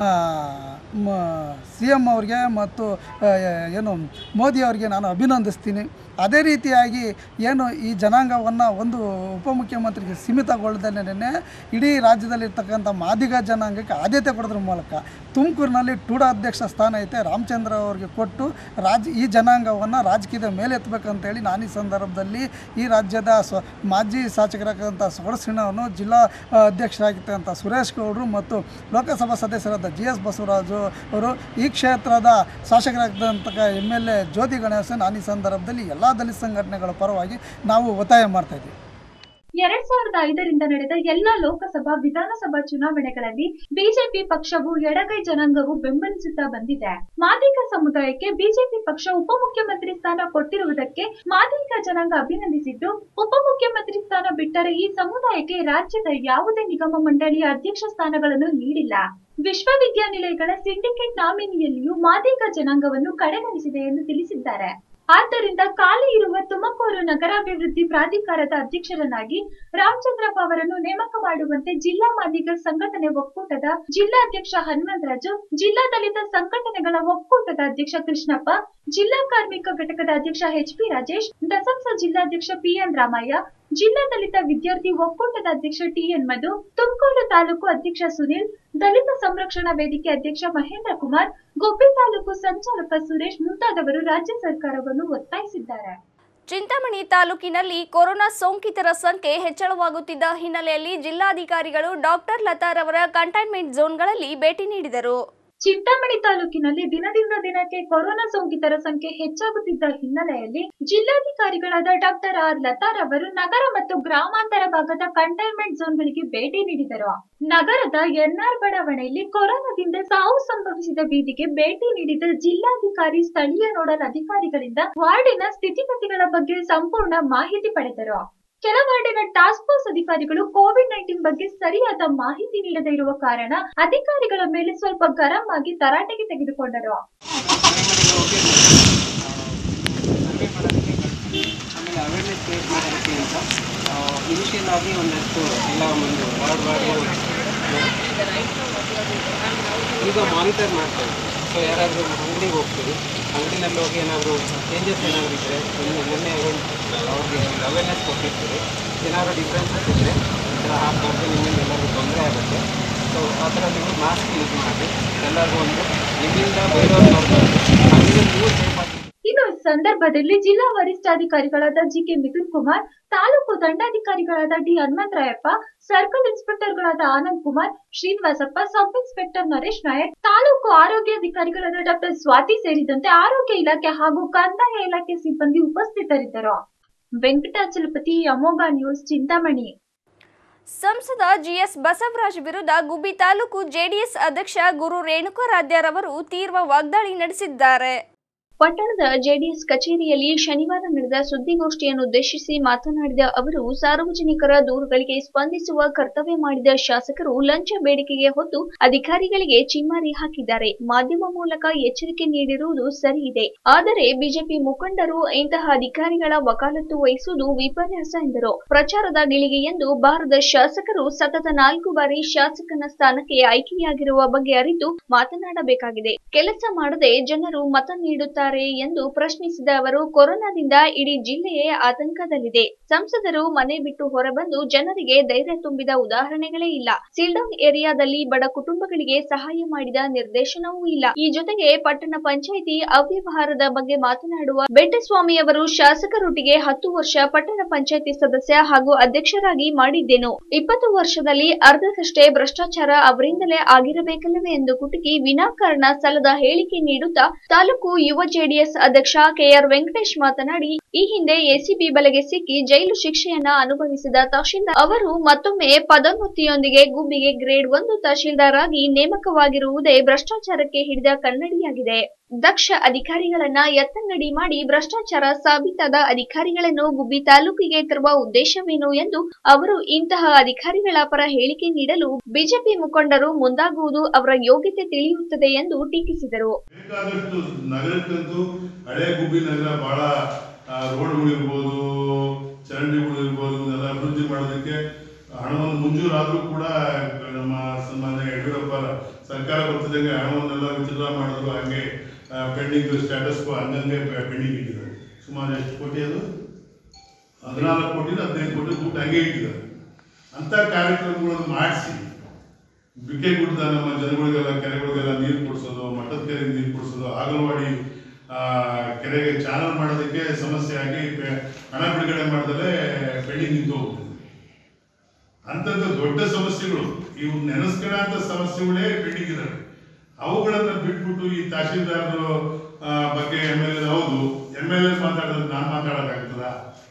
ಸಿ ಎಮ್ ಅವ್ರಿಗೆ ಮತ್ತು ಆ, ಏನು ಮೋದಿ ಅವರಿಗೆ ನಾನು ಅಭಿನಂದಿಸ್ತೀನಿ ಅದೇ ರೀತಿಯಾಗಿ ಏನು ಈ ಜನಾಂಗವನ್ನು ಒಂದು ಉಪಮುಖ್ಯಮಂತ್ರಿಗೆ ಸೀಮಿತಗೊಳ್ಳದೇನೆ ಇಡೀ ರಾಜ್ಯದಲ್ಲಿರ್ತಕ್ಕಂಥ ಮಾದಿಗ ಜನಾಂಗಕ್ಕೆ ಆದ್ಯತೆ ಕೊಡೋದ್ರ ಮೂಲಕ ತುಮಕೂರಿನಲ್ಲಿ ಟೂಡಾ ಅಧ್ಯಕ್ಷ ಸ್ಥಾನ ಐತೆ ರಾಮಚಂದ್ರ ಅವ್ರಿಗೆ ಕೊಟ್ಟು ರಾಜ್ ಈ ಜನಾಂಗವನ್ನು ರಾಜಕೀಯದ ಮೇಲೆ ಎತ್ತಬೇಕಂತೇಳಿ ನಾನು ಈ ಸಂದರ್ಭದಲ್ಲಿ ಈ ರಾಜ್ಯದ ಸ್ವ ಮಾಜಿ ಶಾಸಕರಾದಂಥ ಸೊಗಡಸಿಣ್ಣವನ್ನು ಜಿಲ್ಲಾ ಆ, ಅಧ್ಯಕ್ಷರಾಗಿರ್ತಕ್ಕಂಥ ಸುರೇಶ್ ಗೌಡರು ಮತ್ತು ಲೋಕಸಭಾ ಸದಸ್ಯರಾದ ಜಿ ಎಸ್ ಬಸವರಾಜು ಅವರು ಈ ಕ್ಷೇತ್ರದ ಶಾಸಕರಾಗಿದ್ದಂಥ M L A Jyothi Ganesha ನಾನು ಈ ಸಂದರ್ಭದಲ್ಲಿ ಎಲ್ಲ ದಲಿತ ಸಂಘಟನೆಗಳ ಪರವಾಗಿ ನಾವು ಒತ್ತಾಯ ಮಾಡ್ತಾ ಇದ್ದೀವಿ ಎರಡ್ ಸಾವಿರದ ಐದರಿಂದ ನಡೆದ ಎಲ್ಲ ಲೋಕಸಭಾ ವಿಧಾನಸಭಾ ಚುನಾವಣೆಗಳಲ್ಲಿ ಬಿಜೆಪಿ ಪಕ್ಷವು ಎಡಗೈ ಜನಾಂಗವು ಬೆಂಬಲಿಸುತ್ತಾ ಬಂದಿದೆ ಮಾದಿಗ ಸಮುದಾಯಕ್ಕೆ ಬಿಜೆಪಿ ಪಕ್ಷ ಉಪಮುಖ್ಯಮಂತ್ರಿ ಸ್ಥಾನ ಕೊಟ್ಟಿರುವುದಕ್ಕೆ ಮಾದಿಗ ಜನಾಂಗ ಅಭಿನಂದಿಸಿದ್ದು ಉಪಮುಖ್ಯಮಂತ್ರಿ ಸ್ಥಾನ ಬಿಟ್ಟರೆ ಈ ಸಮುದಾಯಕ್ಕೆ ರಾಜ್ಯದ ಯಾವುದೇ ನಿಗಮ ಮಂಡಳಿಯ ಅಧ್ಯಕ್ಷ ಸ್ಥಾನಗಳನ್ನು ನೀಡಿಲ್ಲ ವಿಶ್ವವಿದ್ಯಾನಿಲಯಗಳ ಸಿಂಡಿಕೇಟ್ ನಾಮಿನಿಯಲ್ಲಿಯೂ ಮಾದಿಗ ಜನಾಂಗವನ್ನು ಕಡೆಗಣಿಸಿದೆ ಎಂದು ತಿಳಿಸಿದ್ದಾರೆ ಆದ್ದರಿಂದ ಖಾಲಿ ಇರುವ ತುಮಕೂರು ನಗರಾಭಿವೃದ್ಧಿ ಪ್ರಾಧಿಕಾರದ ಅಧ್ಯಕ್ಷರನ್ನಾಗಿ ರಾಮಚಂದ್ರಪ್ಪ ಅವರನ್ನು ನೇಮಕ ಮಾಡುವಂತೆ ಜಿಲ್ಲಾ ಮಾದಿಗ ಸಂಘಟನೆ ಒಕ್ಕೂಟದ ಜಿಲ್ಲಾಧ್ಯಕ್ಷ ಹನುಮಂತರಾಜು ಜಿಲ್ಲಾ ದಲಿತ ಸಂಘಟನೆಗಳ ಒಕ್ಕೂಟದ ಅಧ್ಯಕ್ಷ ಕೃಷ್ಣಪ್ಪ ಜಿಲ್ಲಾ ಕಾರ್ಮಿಕ ಘಟಕದ ಅಧ್ಯಕ್ಷ ಎಚ್ ಪಿ ರಾಜೇಶ್ ದಸಂಸ ಜಿಲ್ಲಾಧ್ಯಕ್ಷ ಪಿಎನ್ ರಾಮಯ್ಯ ಜಿಲ್ಲಾ ದಲಿತ ವಿದ್ಯಾರ್ಥಿ ಒಕ್ಕೂಟದ ಅಧ್ಯಕ್ಷ ಟಿಎನ್ ಮಧು ತುಮಕೂರು ತಾಲೂಕು ಅಧ್ಯಕ್ಷ ಸುನಿಲ್ ದಲಿತ ಸಂರಕ್ಷಣಾ ವೇದಿಕೆ ಅಧ್ಯಕ್ಷ ಮಹೇಂದ್ರ ಕುಮಾರ್ ಗುಬ್ಬಿ ತಾಲೂಕು ಸಂಚಾಲಕ ಸುರೇಶ್ ಮುಂತಾದವರು ರಾಜ್ಯ ಸರ್ಕಾರವನ್ನು ಒತ್ತಾಯಿಸಿದ್ದಾರೆ ಚಿಂತಾಮಣಿ ತಾಲೂಕಿನಲ್ಲಿ ಕೊರೋನಾ ಸೋಂಕಿತರ ಸಂಖ್ಯೆ ಹೆಚ್ಚಳವಾಗುತ್ತಿದ್ದ ಹಿನ್ನೆಲೆಯಲ್ಲಿ ಜಿಲ್ಲಾಧಿಕಾರಿಗಳು ಡಾಕ್ಟರ್ ಲತಾರವರ ಕಂಟೈನ್ಮೆಂಟ್ ಝೋನ್ಗಳಲ್ಲಿ ಭೇಟಿ ನೀಡಿದರು ಚಿಂತಾಮಣಿ ತಾಲೂಕಿನಲ್ಲಿ ದಿನದಿಂದ ದಿನಕ್ಕೆ ಕೊರೋನಾ ಸೋಂಕಿತರ ಸಂಖ್ಯೆ ಹೆಚ್ಚಾಗುತ್ತಿದ್ದ ಹಿನ್ನೆಲೆಯಲ್ಲಿ ಜಿಲ್ಲಾಧಿಕಾರಿಗಳಾದ ಡಾಕ್ಟರ್ ಆರ್ ಲತಾರ್ ಅವರು ನಗರ ಮತ್ತು ಗ್ರಾಮಾಂತರ ಭಾಗದ ಕಂಟೈನ್ಮೆಂಟ್ ಝೋನ್ಗಳಿಗೆ ಭೇಟಿ ನೀಡಿದರು ನಗರದ ಎನ್ಆರ್ ಬಡಾವಣೆಯಲ್ಲಿ ಕೊರೋನಾದಿಂದ ಸಾವು ಸಂಭವಿಸಿದ ಬೀದಿಗೆ ಭೇಟಿ ನೀಡಿದ ಜಿಲ್ಲಾಧಿಕಾರಿ ಸ್ಥಳೀಯ ನೋಡಲ್ ಅಧಿಕಾರಿಗಳಿಂದ ವಾರ್ಡಿನ ಸ್ಥಿತಿಗತಿಗಳ ಬಗ್ಗೆ ಸಂಪೂರ್ಣ ಮಾಹಿತಿ ಪಡೆದರು ಕೆಲ ವಾರ್ಡಿನ ಟಾಸ್ಕ್ ಫೋರ್ಸ್ ಅಧಿಕಾರಿಗಳು ಕೋವಿಡ್ ನೈನ್ಟೀನ್ ಬಗ್ಗೆ ಸರಿಯಾದ ಮಾಹಿತಿ ನೀಡದೇ ಇರುವ ಕಾರಣ ಅಧಿಕಾರಿಗಳ ಮೇಲೆ ಸ್ವಲ್ಪ ಗರಂ ಆಗಿ ತರಾಟೆಗೆ ತೆಗೆದುಕೊಂಡರು ಆಮೇಲೆ ಅವೇರ್ನೆಸ್ ಕ್ರಿಯೇಟ್ ಮಾಡೋದಕ್ಕೆ ಅಂತ ಇನಿಷಿಯಲ್ ಆಗಿ ಒಂದಷ್ಟು ಎಲ್ಲ ಒಂದು ವಾರ್ಡ್ ವಾರ್ಡ್ ಈಗ ಮಾನಿಟರ್ ಮಾಡ್ತೇವೆ ಸೊ ಯಾರಾದರೂ ಅಂಗಡಿಗೆ ಹೋಗ್ತೀವಿ ಅಂಗಡಿನಲ್ಲಿ ಹೋಗಿ ಏನಾದರೂ ಚೇಂಜಸ್ ಏನಾದರೂ ಇದ್ದರೆ ನಿನ್ನೆ ಮೊನ್ನೆ ಅವ್ರಿಗೆ ಒಂದು ಅವೇರ್ನೆಸ್ ಕೊಟ್ಟಿರ್ತೀವಿ ಏನಾದರೂ ಡಿಫ್ರೆನ್ಸಸ್ ಇದ್ದರೆ ಈ ಥರ ಹಾಕ್ಬಾರ್ದು ನಿಮ್ಮಿಂದ ಎಲ್ಲರಿಗೂ ತೊಂದರೆ ಆಗುತ್ತೆ ಸೊ ಆ ಥರ ನೀವು ಮಾಸ್ಕ್ ಯೂಸ್ ಮಾಡಿ ಎಲ್ಲರಿಗೂ ಒಂದು ನಿಮ್ಮಿಂದ ಬೇರೆಯವ್ರು ನೋಡ್ಬಾರ್ದು ಹಾಗೆ ನೀವು ಸೇಫ್ ಆಗಿ ಇನ್ನು ಈ ಸಂದರ್ಭದಲ್ಲಿ ಜಿಲ್ಲಾ ವರಿಷ್ಠಾಧಿಕಾರಿಗಳಾದ ಜಿಕೆ ಮಿಥುನ್ ಕುಮಾರ್ ತಾಲೂಕು ದಂಡಾಧಿಕಾರಿಗಳಾದ ಡಿ ಹನುಮಂತರಾಯಪ್ಪ ಸರ್ಕಲ್ ಇನ್ಸ್ಪೆಕ್ಟರ್ಗಳಾದ ಆನಂದ್ ಕುಮಾರ್ ಶ್ರೀನಿವಾಸಪ್ಪ ಸಬ್ ಇನ್ಸ್ಪೆಕ್ಟರ್ ನರೇಶ್ ನಾಯಕ್ ತಾಲೂಕು ಆರೋಗ್ಯಾಧಿಕಾರಿಗಳಾದ ಡಾಕ್ಟರ್ ಸ್ವಾತಿ ಸೇರಿದಂತೆ ಆರೋಗ್ಯ ಇಲಾಖೆ ಹಾಗೂ ಕಂದಾಯ ಇಲಾಖೆ ಸಿಬ್ಬಂದಿ ಉಪಸ್ಥಿತರಿದ್ದರು ವೆಂಕಟಾಚಲಪತಿ ಅಮೋಘ ನ್ಯೂಸ್ ಚಿಂತಾಮಣಿ ಸಂಸದ ಜಿಎಸ್ ಬಸವರಾಜ್ ವಿರುದ್ಧ ಗುಬ್ಬಿ ತಾಲೂಕು ಜೆಡಿಎಸ್ ಅಧ್ಯಕ್ಷ ಗುರು ರೇಣುಕಾರಾಧ್ಯರವರು ತೀವ್ರ ವಾಗ್ದಾಳಿ ನಡೆಸಿದ್ದಾರೆ ಪಟ್ಟಣದ ಜೆಡಿಎಸ್ ಕಚೇರಿಯಲ್ಲಿ ಶನಿವಾರ ನಡೆದ ಸುದ್ದಿಗೋಷ್ಠಿಯನ್ನು ಉದ್ದೇಶಿಸಿ ಮಾತನಾಡಿದ ಅವರು ಸಾರ್ವಜನಿಕರ ದೂರುಗಳಿಗೆ ಸ್ಪಂದಿಸುವ ಕರ್ತವ್ಯ ಮಾಡಿದ ಶಾಸಕರು ಲಂಚ ಬೇಡಿಕೆಗೆ ಹೊತ್ತು ಅಧಿಕಾರಿಗಳಿಗೆ ಚಿಮ್ಮಾರಿ ಹಾಕಿದ್ದಾರೆ ಮಾಧ್ಯಮ ಮೂಲಕ ಎಚ್ಚರಿಕೆ ನೀಡಿರುವುದು ಸರಿ ಇದೆ ಆದರೆ ಬಿಜೆಪಿ ಮುಖಂಡರು ಇಂತಹ ಅಧಿಕಾರಿಗಳ ವಕಾಲತ್ತು ವಹಿಸುವುದು ವಿಪರ್ಯಾಸ ಎಂದರು ಪ್ರಚಾರದ ಗಿಳಿಗೆ ಎಂದು ಬಾರದ ಶಾಸಕರು ಸತತ ನಾಲ್ಕು ಬಾರಿ ಶಾಸಕನ ಸ್ಥಾನಕ್ಕೆ ಆಯ್ಕೆಯಾಗಿರುವ ಬಗ್ಗೆ ಅರಿತು ಮಾತನಾಡಬೇಕಾಗಿದೆ ಕೆಲಸ ಮಾಡದೆ ಜನರು ಮತ ನೀಡುತ್ತಾರೆ ಎಂದು ಪ್ರಶ್ನಿಸಿದ ಅವರು ಕೊರೋನಾದಿಂದ ಇಡೀ ಜಿಲ್ಲೆಯೇ ಆತಂಕದಲ್ಲಿದೆ ಸಂಸದರು ಮನೆ ಬಿಟ್ಟು ಹೊರಬಂದು ಜನರಿಗೆ ಧೈರ್ಯ ತುಂಬಿದ ಉದಾಹರಣೆಗಳೇ ಇಲ್ಲ ಸೀಲ್ಡೌನ್ ಏರಿಯಾದಲ್ಲಿ ಬಡ ಕುಟುಂಬಗಳಿಗೆ ಸಹಾಯ ಮಾಡಿದ ನಿರ್ದೇಶನವೂ ಇಲ್ಲ ಈ ಜೊತೆಗೆ ಪಟ್ಟಣ ಪಂಚಾಯಿತಿ ಅವ್ಯವಹಾರದ ಬಗ್ಗೆ ಮಾತನಾಡುವ ಬೆಟ್ಟಸ್ವಾಮಿ ಅವರು ಶಾಸಕರೊಟ್ಟಿಗೆ ಹತ್ತು ವರ್ಷ ಪಟ್ಟಣ ಪಂಚಾಯಿತಿ ಸದಸ್ಯ ಹಾಗೂ ಅಧ್ಯಕ್ಷರಾಗಿ ಮಾಡಿದ್ದೇನು ಇಪ್ಪತ್ತು ವರ್ಷದಲ್ಲಿ ಅರ್ಧದಷ್ಟೇ ಭ್ರಷ್ಟಾಚಾರ ಅವರಿಂದಲೇ ಆಗಿರಬೇಕಲ್ಲವೇ ಎಂದು ಕುಟುಕಿ ವಿನಾಕಾರಣ ಸಲ್ಲದ ಹೇಳಿಕೆ ನೀಡುತ್ತಾ ತಾಲೂಕು ಯುವ ಜೆಡಿಎಸ್ ಅಧ್ಯಕ್ಷ ಕೆಆರ್ ವೆಂಕಟೇಶ್ ಮಾತನಾಡಿ ಈ ಹಿಂದೆ ಎಸಿಬಿ ಬಲೆಗೆ ಸಿಕ್ಕಿ ಜೈಲು ಶಿಕ್ಷೆಯನ್ನ ಅನುಭವಿಸಿದ ತಹಶೀಲ್ದಾರ್ ಅವರು ಮತ್ತೊಮ್ಮೆ ಪದೋನ್ನತಿಯೊಂದಿಗೆ ಗುಬ್ಬಿಗೆ ಗ್ರೇಡ್ ಒಂದು ತಹಶೀಲ್ದಾರ್ ಆಗಿ ನೇಮಕವಾಗಿರುವುದೇ ಭ್ರಷ್ಟಾಚಾರಕ್ಕೆ ಹಿಡಿದ ಕನ್ನಡಿಯಾಗಿದೆ ದಕ್ಷ ಅಧಿಕಾರಿಗಳನ್ನ ಎತ್ತಂಗಡಿ ಮಾಡಿ ಭ್ರಷ್ಟಾಚಾರ ಸಾಬೀತಾದ ಅಧಿಕಾರಿಗಳನ್ನು ಗುಬ್ಬಿ ತಾಲೂಕಿಗೆ ತರುವ ಉದ್ದೇಶವೇನು ಎಂದು ಅವರು ಇಂತಹ ಅಧಿಕಾರಿಗಳ ಪರ ಹೇಳಿಕೆ ನೀಡಲು ಬಿಜೆಪಿ ಮುಖಂಡರು ಮುಂದಾಗುವುದು ಅವರ ಯೋಗ್ಯತೆ ತಿಳಿಯುತ್ತದೆ ಎಂದು ಟೀಕಿಸಿದರು ಬೇಕಾದಷ್ಟು ನಗರಕ್ಕಂತೂ ಹಳೆ ಗುಬ್ಬಿ ನಗರ ಬಹಳ ಆ, ರೋಡ್ಗಳಿರ್ಬೋದು ಚರಂಡಿಗಳಿರ್ಬೋದು ಇವನ್ನೆಲ್ಲ ಅಭಿವೃದ್ಧಿ ಮಾಡೋದಕ್ಕೆ ಹಣವನ್ನು ಮಂಜೂರಾದ್ರೂ ಕೂಡ ನಮ್ಮ ಸನ್ಮಾನ್ಯ ಯಡಿಯೂರಪ್ಪ ಸರ್ಕಾರ ಬರ್ತಿದ್ದಂಗೆ ಹಣವನ್ನೆಲ್ಲ ವಿತ್ಡ್ರಾ ಮಾಡಿದ್ರು ಹಾಗೆ ಪೆಂಡಿಂಗ್ ಸ್ಟೇಟಸ್ ಹಂಗಂಗೆ ಪೆಂಡಿಂಗ್ ಇಟ್ಟಿದ್ದಾರೆ ಸುಮಾರು ಎಷ್ಟು ಕೋಟಿ ಅದು ಹದಿನಾಲ್ಕು ಕೋಟಿ ಹದಿನೈದು ಕೋಟಿ ದುಡ್ಡು ಹಂಗೆ ಇಟ್ಟಿದ್ದಾರೆ ಅಂತ ಕಾರ್ಯಕ್ರಮಗಳನ್ನು ಮಾಡಿಸಿ ಬಿಕೆಗುಡ್ಡದ ನಮ್ಮ ಜನಗಳಿಗೆಲ್ಲ ಕೆರೆಗಳಿಗೆಲ್ಲ ನೀರು ಕೊಡಿಸೋದು ಮಠದ ಕೆರೆಗೆ ನೀರು ಕೊಡಿಸೋದು ಆಗಲವಾಡಿ ಆ, ಕೆರೆಗೆ ಚಾನಲ್ ಮಾಡೋದಕ್ಕೆ ಸಮಸ್ಯೆ ಆಗಿ ಪೆ- ಹಣ ಬಿಡುಗಡೆ ಮಾಡಿದ್ರೆ ಪೆಂಡಿಂಗ್ ನಿಂತು ಹೋಗ್ತದೆ ಅಂಥದ್ದು ದೊಡ್ಡ ಸಮಸ್ಯೆಗಳು ಇವು ನೆನೆಸ್ಕೊಳ್ಳೋ ಅಂತ ಸಮಸ್ಯೆಗಳೇ ಪೆಂಡಿಂಗ್ ಇದಾವೆ ಅವುಗಳನ್ನ ಬಿಟ್ಬಿಟ್ಟು ಈ ತಹಶೀಲ್ದಾರರು ಆ, ಬಗ್ಗೆ ಎಮ್ ಎಲ್ ಎ ಹೌದು ಎಮ್ ಎಲ್ ಎ ಮಾತಾಡೋದು ನಾನು ಮಾತಾಡೋಕ್ಕಾಗ್ತದ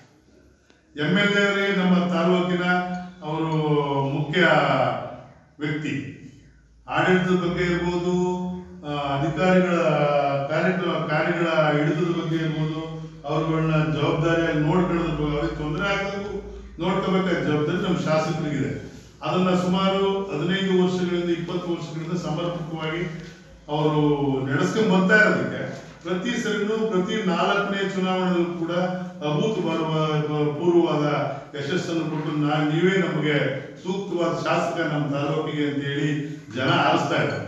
ಎಮ್ ಎಲ್ ಎ ನಮ್ಮ ತಾಲೂಕಿನ ಅವರು ಮುಖ್ಯ ವ್ಯಕ್ತಿ ಆಡಳಿತದ ಬಗ್ಗೆ ಇರ್ಬೋದು ಆ, ಅಧಿಕಾರಿಗಳ ಕಾರ್ಯಕ್ರಮ ಕಾರ್ಯಗಳ ಹಿಡಿತದ ಬಗ್ಗೆ ಇರ್ಬೋದು ಅವ್ರುಗಳನ್ನ ಜವಾಬ್ದಾರಿಯಾಗಿ ನೋಡ್ಕೊಳ್ಳೋದ್ರ ಬಗ್ಗೆ ಅವ್ರಿಗೆ ತೊಂದರೆ ಆಗಬೇಕು ನೋಡ್ಕೋಬೇಕಾದ ಜವಾಬ್ದಾರಿ ನಮ್ಮ ಶಾಸಕರಿಗಿದೆ ಅದನ್ನ ಸುಮಾರು ಹದಿನೈದು ವರ್ಷಗಳಿಂದ ಇಪ್ಪತ್ತು ವರ್ಷಗಳಿಂದ ಸಮರ್ಪಕವಾಗಿ ಅವರು ನಡೆಸ್ಕೊಂಡ್ ಬರ್ತಾ ಇರೋದಕ್ಕೆ ಪ್ರತಿ ಸರಿನೂ ಪ್ರತಿ ನಾಲ್ಕನೇ ಚುನಾವಣೆಯಲ್ಲೂ ಕೂಡ ಅಭೂತಪೂರ್ವ ಪೂರ್ವವಾದ ಯಶಸ್ಸನ್ನು ಕೊಟ್ಟು ನಾ ನೀವೇ ನಮಗೆ ಸೂಕ್ತವಾದ ಶಾಸಕ ನಮ್ಮ ತಾಲೂಕಿಗೆ ಅಂತ ಹೇಳಿ ಜನ ಆರಿಸ್ತಾ ಇದ್ದಾರೆ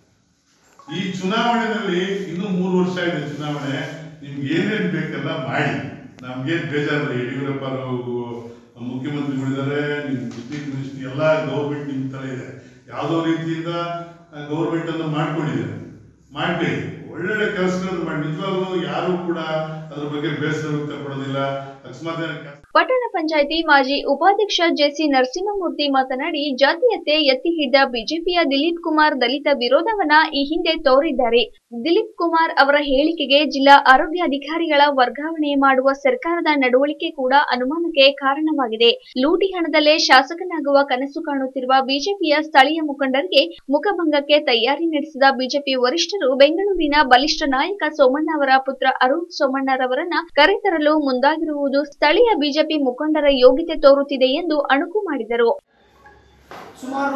ಈ ಚುನಾವಣೆಯಲ್ಲಿ ಇನ್ನೂ ಮೂರು ವರ್ಷ ಇದೆ ಚುನಾವಣೆ ನಿಮ್ಗೆ ಏನೇನ್ ಬೇಕೆಲ್ಲ ಮಾಡಿ ನಮ್ಗೇನ್ ಬೇಜಾರಿಲ್ಲ ಯಡಿಯೂರಪ್ಪ ಮುಖ್ಯಮಂತ್ರಿಗಳಿದ್ದಾರೆ ನಿಮ್ಮ ಡಿಸ್ಟ್ರಿಕ್ಟ್ ಮಿನಿಸ್ಟ್ರಿ ಎಲ್ಲ ಗೌರ್ಮೆಂಟ್ ನಿಮ್ಮ ತಲೆ ಇದೆ ಯಾವುದೋ ರೀತಿಯಿಂದ ಗೌರ್ಮೆಂಟ್ ಅನ್ನು ಮಾಡ್ಕೊಂಡಿದ್ದಾರೆ ಮಾಡ್ಕೊಳ್ಳಿ ಒಳ್ಳೊಳ್ಳೆ ಕೆಲಸಗಳನ್ನು ಮಾಡಿ ನಿಜವಾಗ್ಲೂ ಯಾರು ಕೂಡ ಅದ್ರ ಬಗ್ಗೆ ಬೇಸರ ವ್ಯಕ್ತಪಡೋದಿಲ್ಲ ಅಕಸ್ಮಾತ್ ಏನಾದ್ರು ಕೆಲ್ಸ ಪಟ್ಟಣ ಪಂಚಾಯಿತಿ ಮಾಜಿ ಉಪಾಧ್ಯಕ್ಷ ಜೆಸಿ ನರಸಿಂಹಮೂರ್ತಿ ಮಾತನಾಡಿ ಜಾತೀಯತೆ ಎತ್ತಿ ಹಿಡಿದ ಬಿಜೆಪಿಯ ದಿಲೀಪ್ ಕುಮಾರ್ ದಲಿತ ವಿರೋಧವನ್ನ ಈ ಹಿಂದೆ ತೋರಿದ್ದಾರೆ ದಿಲೀಪ್ ಕುಮಾರ್ ಅವರ ಹೇಳಿಕೆಗೆ ಜಿಲ್ಲಾ ಆರೋಗ್ಯಾಧಿಕಾರಿಗಳ ವರ್ಗಾವಣೆ ಮಾಡುವ ಸರ್ಕಾರದ ನಡವಳಿಕೆ ಕೂಡ ಅನುಮಾನಕ್ಕೆ ಕಾರಣವಾಗಿದೆ ಲೂಟಿ ಹಣದಲ್ಲೇ ಶಾಸಕನಾಗುವ ಕನಸು ಕಾಣುತ್ತಿರುವ ಬಿಜೆಪಿಯ ಸ್ಥಳೀಯ ಮುಖಂಡರಿಗೆ ಮುಖಭಂಗಕ್ಕೆ ತಯಾರಿ ನಡೆಸಿದ ಬಿಜೆಪಿ ವರಿಷ್ಠರು ಬೆಂಗಳೂರಿನ ಬಲಿಷ್ಠ ನಾಯಕ ಸೋಮಣ್ಣ ಅವರ ಪುತ್ರ ಅರುಣ್ ಸೋಮಣ್ಣರವರನ್ನ ಕರೆತರಲು ಮುಂದಾಗಿರುವುದು ಸ್ಥಳೀಯ ಬಿಜೆಪಿ ಮುಖಂಡರ ಯೋಗ್ಯತೆ ತೋರುತ್ತಿದೆ ಎಂದು ಅಣುಕು ಮಾಡಿದರು ಸುಮಾರು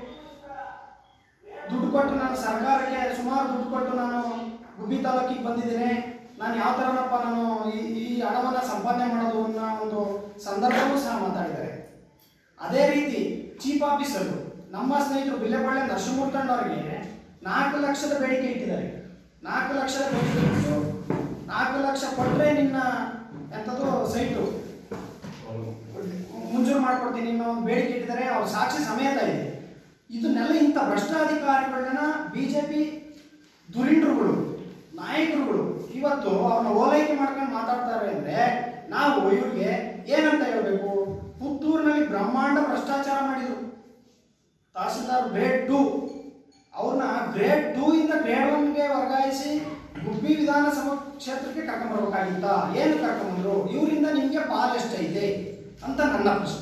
ದುಡ್ಡು ಕೊಟ್ಟು ನಾನು ಸರ್ಕಾರಕ್ಕೆ ಸುಮಾರು ದುಡ್ಡು ಕೊಟ್ಟು ನಾನು ಗುಬ್ಬಿ ತಾಲೂಕಿಗೆ ಬಂದಿದ್ದೇನೆ ನಾನು ಯಾವ ಥರನಪ್ಪ ನಾನು ಈ ಈ ಹಣವನ್ನು ಸಂಪಾದನೆ ಮಾಡೋದು ಅನ್ನೋ ಒಂದು ಸಂದರ್ಭವೂ ಸಹ ಮಾತಾಡಿದ್ದಾರೆ ಅದೇ ರೀತಿ ಚೀಫ್ ಆಫೀಸರು ನಮ್ಮ ಸ್ನೇಹಿತರು ಬಿಲ್ಲೆಬಳ್ಳೆ ನರಸಿಂಹಮೂರ್ತಣ್ಣವರಿಗೆ ನಾಲ್ಕು ಲಕ್ಷದ ಬೇಡಿಕೆ ಇಟ್ಟಿದ್ದಾರೆ ನಾಲ್ಕು ಲಕ್ಷದ ಬೇಡಿಕೆ ಇಟ್ಟು ನಾಲ್ಕು ಲಕ್ಷ ಕೊಟ್ಟರೆ ನಿನ್ನ ಎಂಥದ್ದು ಸೈಟು ಮುಂಜೂರು ಮಾಡ್ಕೊಡ್ತೀನಿ ಅನ್ನೋ ಒಂದು ಬೇಡಿಕೆ ಇಟ್ಟಿದ್ದಾರೆ ಅವ್ರ ಸಾಕ್ಷಿ ಸಮೇತ ಇದೆ ಇದನ್ನೆಲ್ಲ ಇಂಥ ಭ್ರಷ್ಟಾಧಿಕಾರಿಗಳನ್ನ ಬಿ ಜೆ ಪಿ ದುರಿಂಡ್ರುಗಳು ನಾಯಕರುಗಳು ಇವತ್ತು ಅವ್ರನ್ನ ಓಲೈಕೆ ಮಾಡ್ಕೊಂಡು ಮಾತಾಡ್ತಾರೆ ಅಂದ್ರೆ ನಾವು ಇವ್ರಿಗೆ ಏನಂತ ಹೇಳ್ಬೇಕು ಪುತ್ತೂರಿನಲ್ಲಿ ಬ್ರಹ್ಮಾಂಡ ಭ್ರಷ್ಟಾಚಾರ ಮಾಡಿದ್ರು ತಹಸೀಲ್ದಾರ್ ಗ್ರೇಡ್ ಟೂ ಅವ್ರನ್ನ ಗ್ರೇಡ್ ಟೂ ಇಂದ ಗ್ರೇಡ್ ಒನ್ಗೆ ವರ್ಗಾಯಿಸಿ ಗುಬ್ಬಿ ವಿಧಾನಸಭಾ ಕ್ಷೇತ್ರಕ್ಕೆ ಕರ್ಕೊಂಡ್ಬರ್ಬೇಕಾಗಿತ್ತ ಏನು ಕರ್ಕೊಂಡ್ಬಂದ್ರು ಇವರಿಂದ ನಿಮಗೆ ಪಾಲ್ ಎಷ್ಟೈತೆ ಅಂತ ನನ್ನ ಪ್ರಶ್ನೆ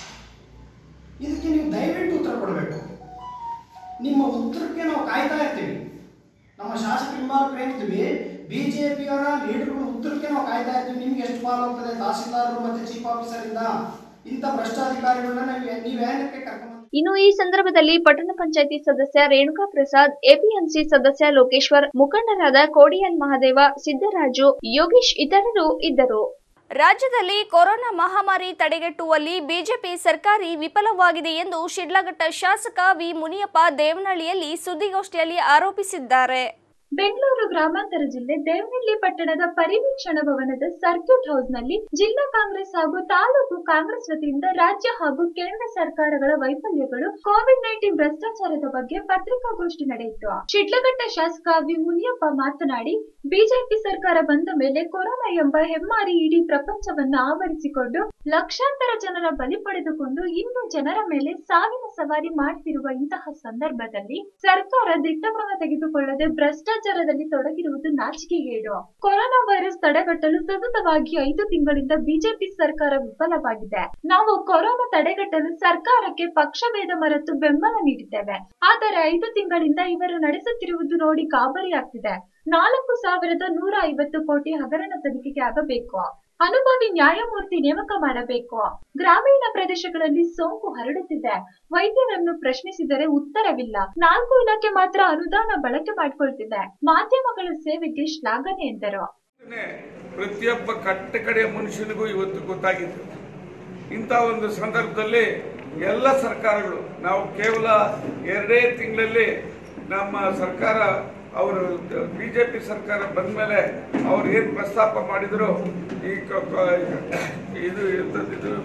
ಇದಕ್ಕೆ ನೀವು ದಯವಿಟ್ಟು ಉತ್ತರ ಕೊಡಬೇಕು ನಿಮ್ಮ ಉತ್ತರಕ್ಕೆ ನಾವು ಕಾಯ್ತಾ ಇರ್ತೀವಿ ನಮ್ಮ ಶಾಸಕ ಹಿಂಬಾಲಕರು ಏನಿದ್ವಿ ಬಿ ಜೆ ಪಿಯವರ ಲೀಡರ್ಗಳ ಉತ್ತರಕ್ಕೆ ನಾವು ಕಾಯ್ತಾ ಇರ್ತೀವಿ ನಿಮ್ಗೆ ಎಷ್ಟು ಪಾಲ್ ಹೋಗ್ತದೆ ತಹಸೀಲ್ದಾರರು ಮತ್ತೆ ಚೀಫ್ ಆಫೀಸರ್ ಇಂದ ಇಂಥ ಭ್ರಷ್ಟಾಧಿಕಾರಿಗಳನ್ನ ನೀವು ನೀವೇನಕ್ಕೆ ಕರ್ಕೊಂಡು ಇನ್ನು ಈ ಸಂದರ್ಭದಲ್ಲಿ ಪಟ್ಟಣ ಪಂಚಾಯಿತಿ ಸದಸ್ಯ ರೇಣುಕಾ ಪ್ರಸಾದ್ ಎಪಿಎಂಸಿ ಸದಸ್ಯ ಲೋಕೇಶ್ವರ್ ಮುಖಂಡರಾದ ಕೋಡಿಯಲ್ ಮಹಾದೇವ ಸಿದ್ದರಾಜು ಯೋಗೇಶ್ ಇತರರು ಇದ್ದರು ರಾಜ್ಯದಲ್ಲಿ ಕೊರೋನಾ ಮಹಾಮಾರಿ ತಡೆಗಟ್ಟುವಲ್ಲಿ ಬಿಜೆಪಿ ಸರ್ಕಾರಿ ವಿಫಲವಾಗಿದೆ ಎಂದು ಶಿಡ್ಲಘಟ್ಟ ಶಾಸಕ ವಿ ಮುನಿಯಪ್ಪ ದೇವನಹಳ್ಳಿಯಲ್ಲಿ ಸುದ್ದಿಗೋಷ್ಠಿಯಲ್ಲಿ ಆರೋಪಿಸಿದ್ದಾರೆ ಬೆಂಗಳೂರು ಗ್ರಾಮಾಂತರ ಜಿಲ್ಲೆ ದೇವನಹಳ್ಳಿ ಪಟ್ಟಣದ ಪರಿವೀಕ್ಷಣಾ ಭವನದ ಸರ್ಕ್ಯೂಟ್ ಹೌಸ್ನಲ್ಲಿ ಜಿಲ್ಲಾ ಕಾಂಗ್ರೆಸ್ ಹಾಗೂ ತಾಲೂಕು ಕಾಂಗ್ರೆಸ್ ವತಿಯಿಂದ ರಾಜ್ಯ ಹಾಗೂ ಕೇಂದ್ರ ಸರ್ಕಾರಗಳ ವೈಫಲ್ಯಗಳು ಕೋವಿಡ್ ನೈನ್ಟೀನ್ ಭ್ರಷ್ಟಾಚಾರದ ಬಗ್ಗೆ ಪತ್ರಿಕಾಗೋಷ್ಠಿ ನಡೆಯಿತು ಶಿಡ್ಲಘಟ್ಟ ಶಾಸಕ ವಿ ಮುನಿಯಪ್ಪ ಮಾತನಾಡಿ ಬಿಜೆಪಿ ಸರ್ಕಾರ ಬಂದ ಮೇಲೆ ಕೊರೋನಾ ಎಂಬ ಹೆಮ್ಮಾರಿ ಇಡೀ ಪ್ರಪಂಚವನ್ನ ಆವರಿಸಿಕೊಂಡು ಲಕ್ಷಾಂತರ ಜನರ ಬಲಿ ಪಡೆದುಕೊಂಡು ಇನ್ನು ಜನರ ಮೇಲೆ ಸಾವಿನ ಸವಾರಿ ಮಾಡ್ತಿರುವ ಇಂತಹ ಸಂದರ್ಭದಲ್ಲಿ ಸರ್ಕಾರ ದಿಟ್ಟ ಕ್ರಮ ತೆಗೆದುಕೊಳ್ಳದೆ ಭ್ರಷ್ಟಾಚಾರದಲ್ಲಿ ತೊಡಗಿರುವುದು ನಾಚಿಕೆಗೇಡು ಕೊರೋನಾ ವೈರಸ್ ತಡೆಗಟ್ಟಲು ಸತತವಾಗಿ ಐದು ತಿಂಗಳಿಂದ ಬಿಜೆಪಿ ಸರ್ಕಾರ ವಿಫಲವಾಗಿದೆ ನಾವು ಕೊರೋನಾ ತಡೆಗಟ್ಟಲು ಸರ್ಕಾರಕ್ಕೆ ಪಕ್ಷಭೇದ ಮರೆತು ಬೆಂಬಲ ನೀಡಿದ್ದೇವೆ ಆದರೆ ಐದು ತಿಂಗಳಿಂದ ಇವರು ನಡೆಸುತ್ತಿರುವುದು ನೋಡಿ ಗಾಬರಿ ಆಗ್ತಿದೆ ನಾಲ್ಕು ಸಾವಿರದ ನೂರ ಐವತ್ತು ಕೋಟಿ ಹಗರಣ ತನಿಖೆಗೆ ಆಗಬೇಕು ಅನುಭವಿ ನ್ಯಾಯಮೂರ್ತಿ ನೇಮಕ ಮಾಡಬೇಕು ಗ್ರಾಮೀಣ ಪ್ರದೇಶಗಳಲ್ಲಿ ಸೋಂಕು ಹರಡುತ್ತಿದೆ ವೈದ್ಯರನ್ನು ಪ್ರಶ್ನಿಸಿದರೆ ಉತ್ತರವಿಲ್ಲ ನಾಲ್ಕು ಇಲಾಖೆ ಮಾತ್ರ ಅನುದಾನ ಬಳಕೆ ಮಾಡಿಕೊಳ್ತಿದೆ ಮಾಧ್ಯಮಗಳ ಸೇವೆಗೆ ಶ್ಲಾಘನೆ ಎಂದರು ಪ್ರತಿಯೊಬ್ಬ ಕಟ್ಟ ಕಡೆಯ ಮನುಷ್ಯನಿಗೂ ಇವತ್ತು ಗೊತ್ತಾಗಿದೆ ಇಂಥ ಒಂದು ಸಂದರ್ಭದಲ್ಲಿ ಎಲ್ಲ ಸರ್ಕಾರಗಳು ನಾವು ಕೇವಲ ಎರಡೇ ತಿಂಗಳಲ್ಲಿ ನಮ್ಮ ಸರ್ಕಾರ ಅವರು ಬಿಜೆಪಿ ಸರ್ಕಾರ ಬಂದ ಮೇಲೆ ಅವ್ರು ಏನು ಪ್ರಸ್ತಾಪ ಮಾಡಿದ್ರು ಈ ಕ- ಕ- ಇದು ಎಂಥದ್ದು ಇದು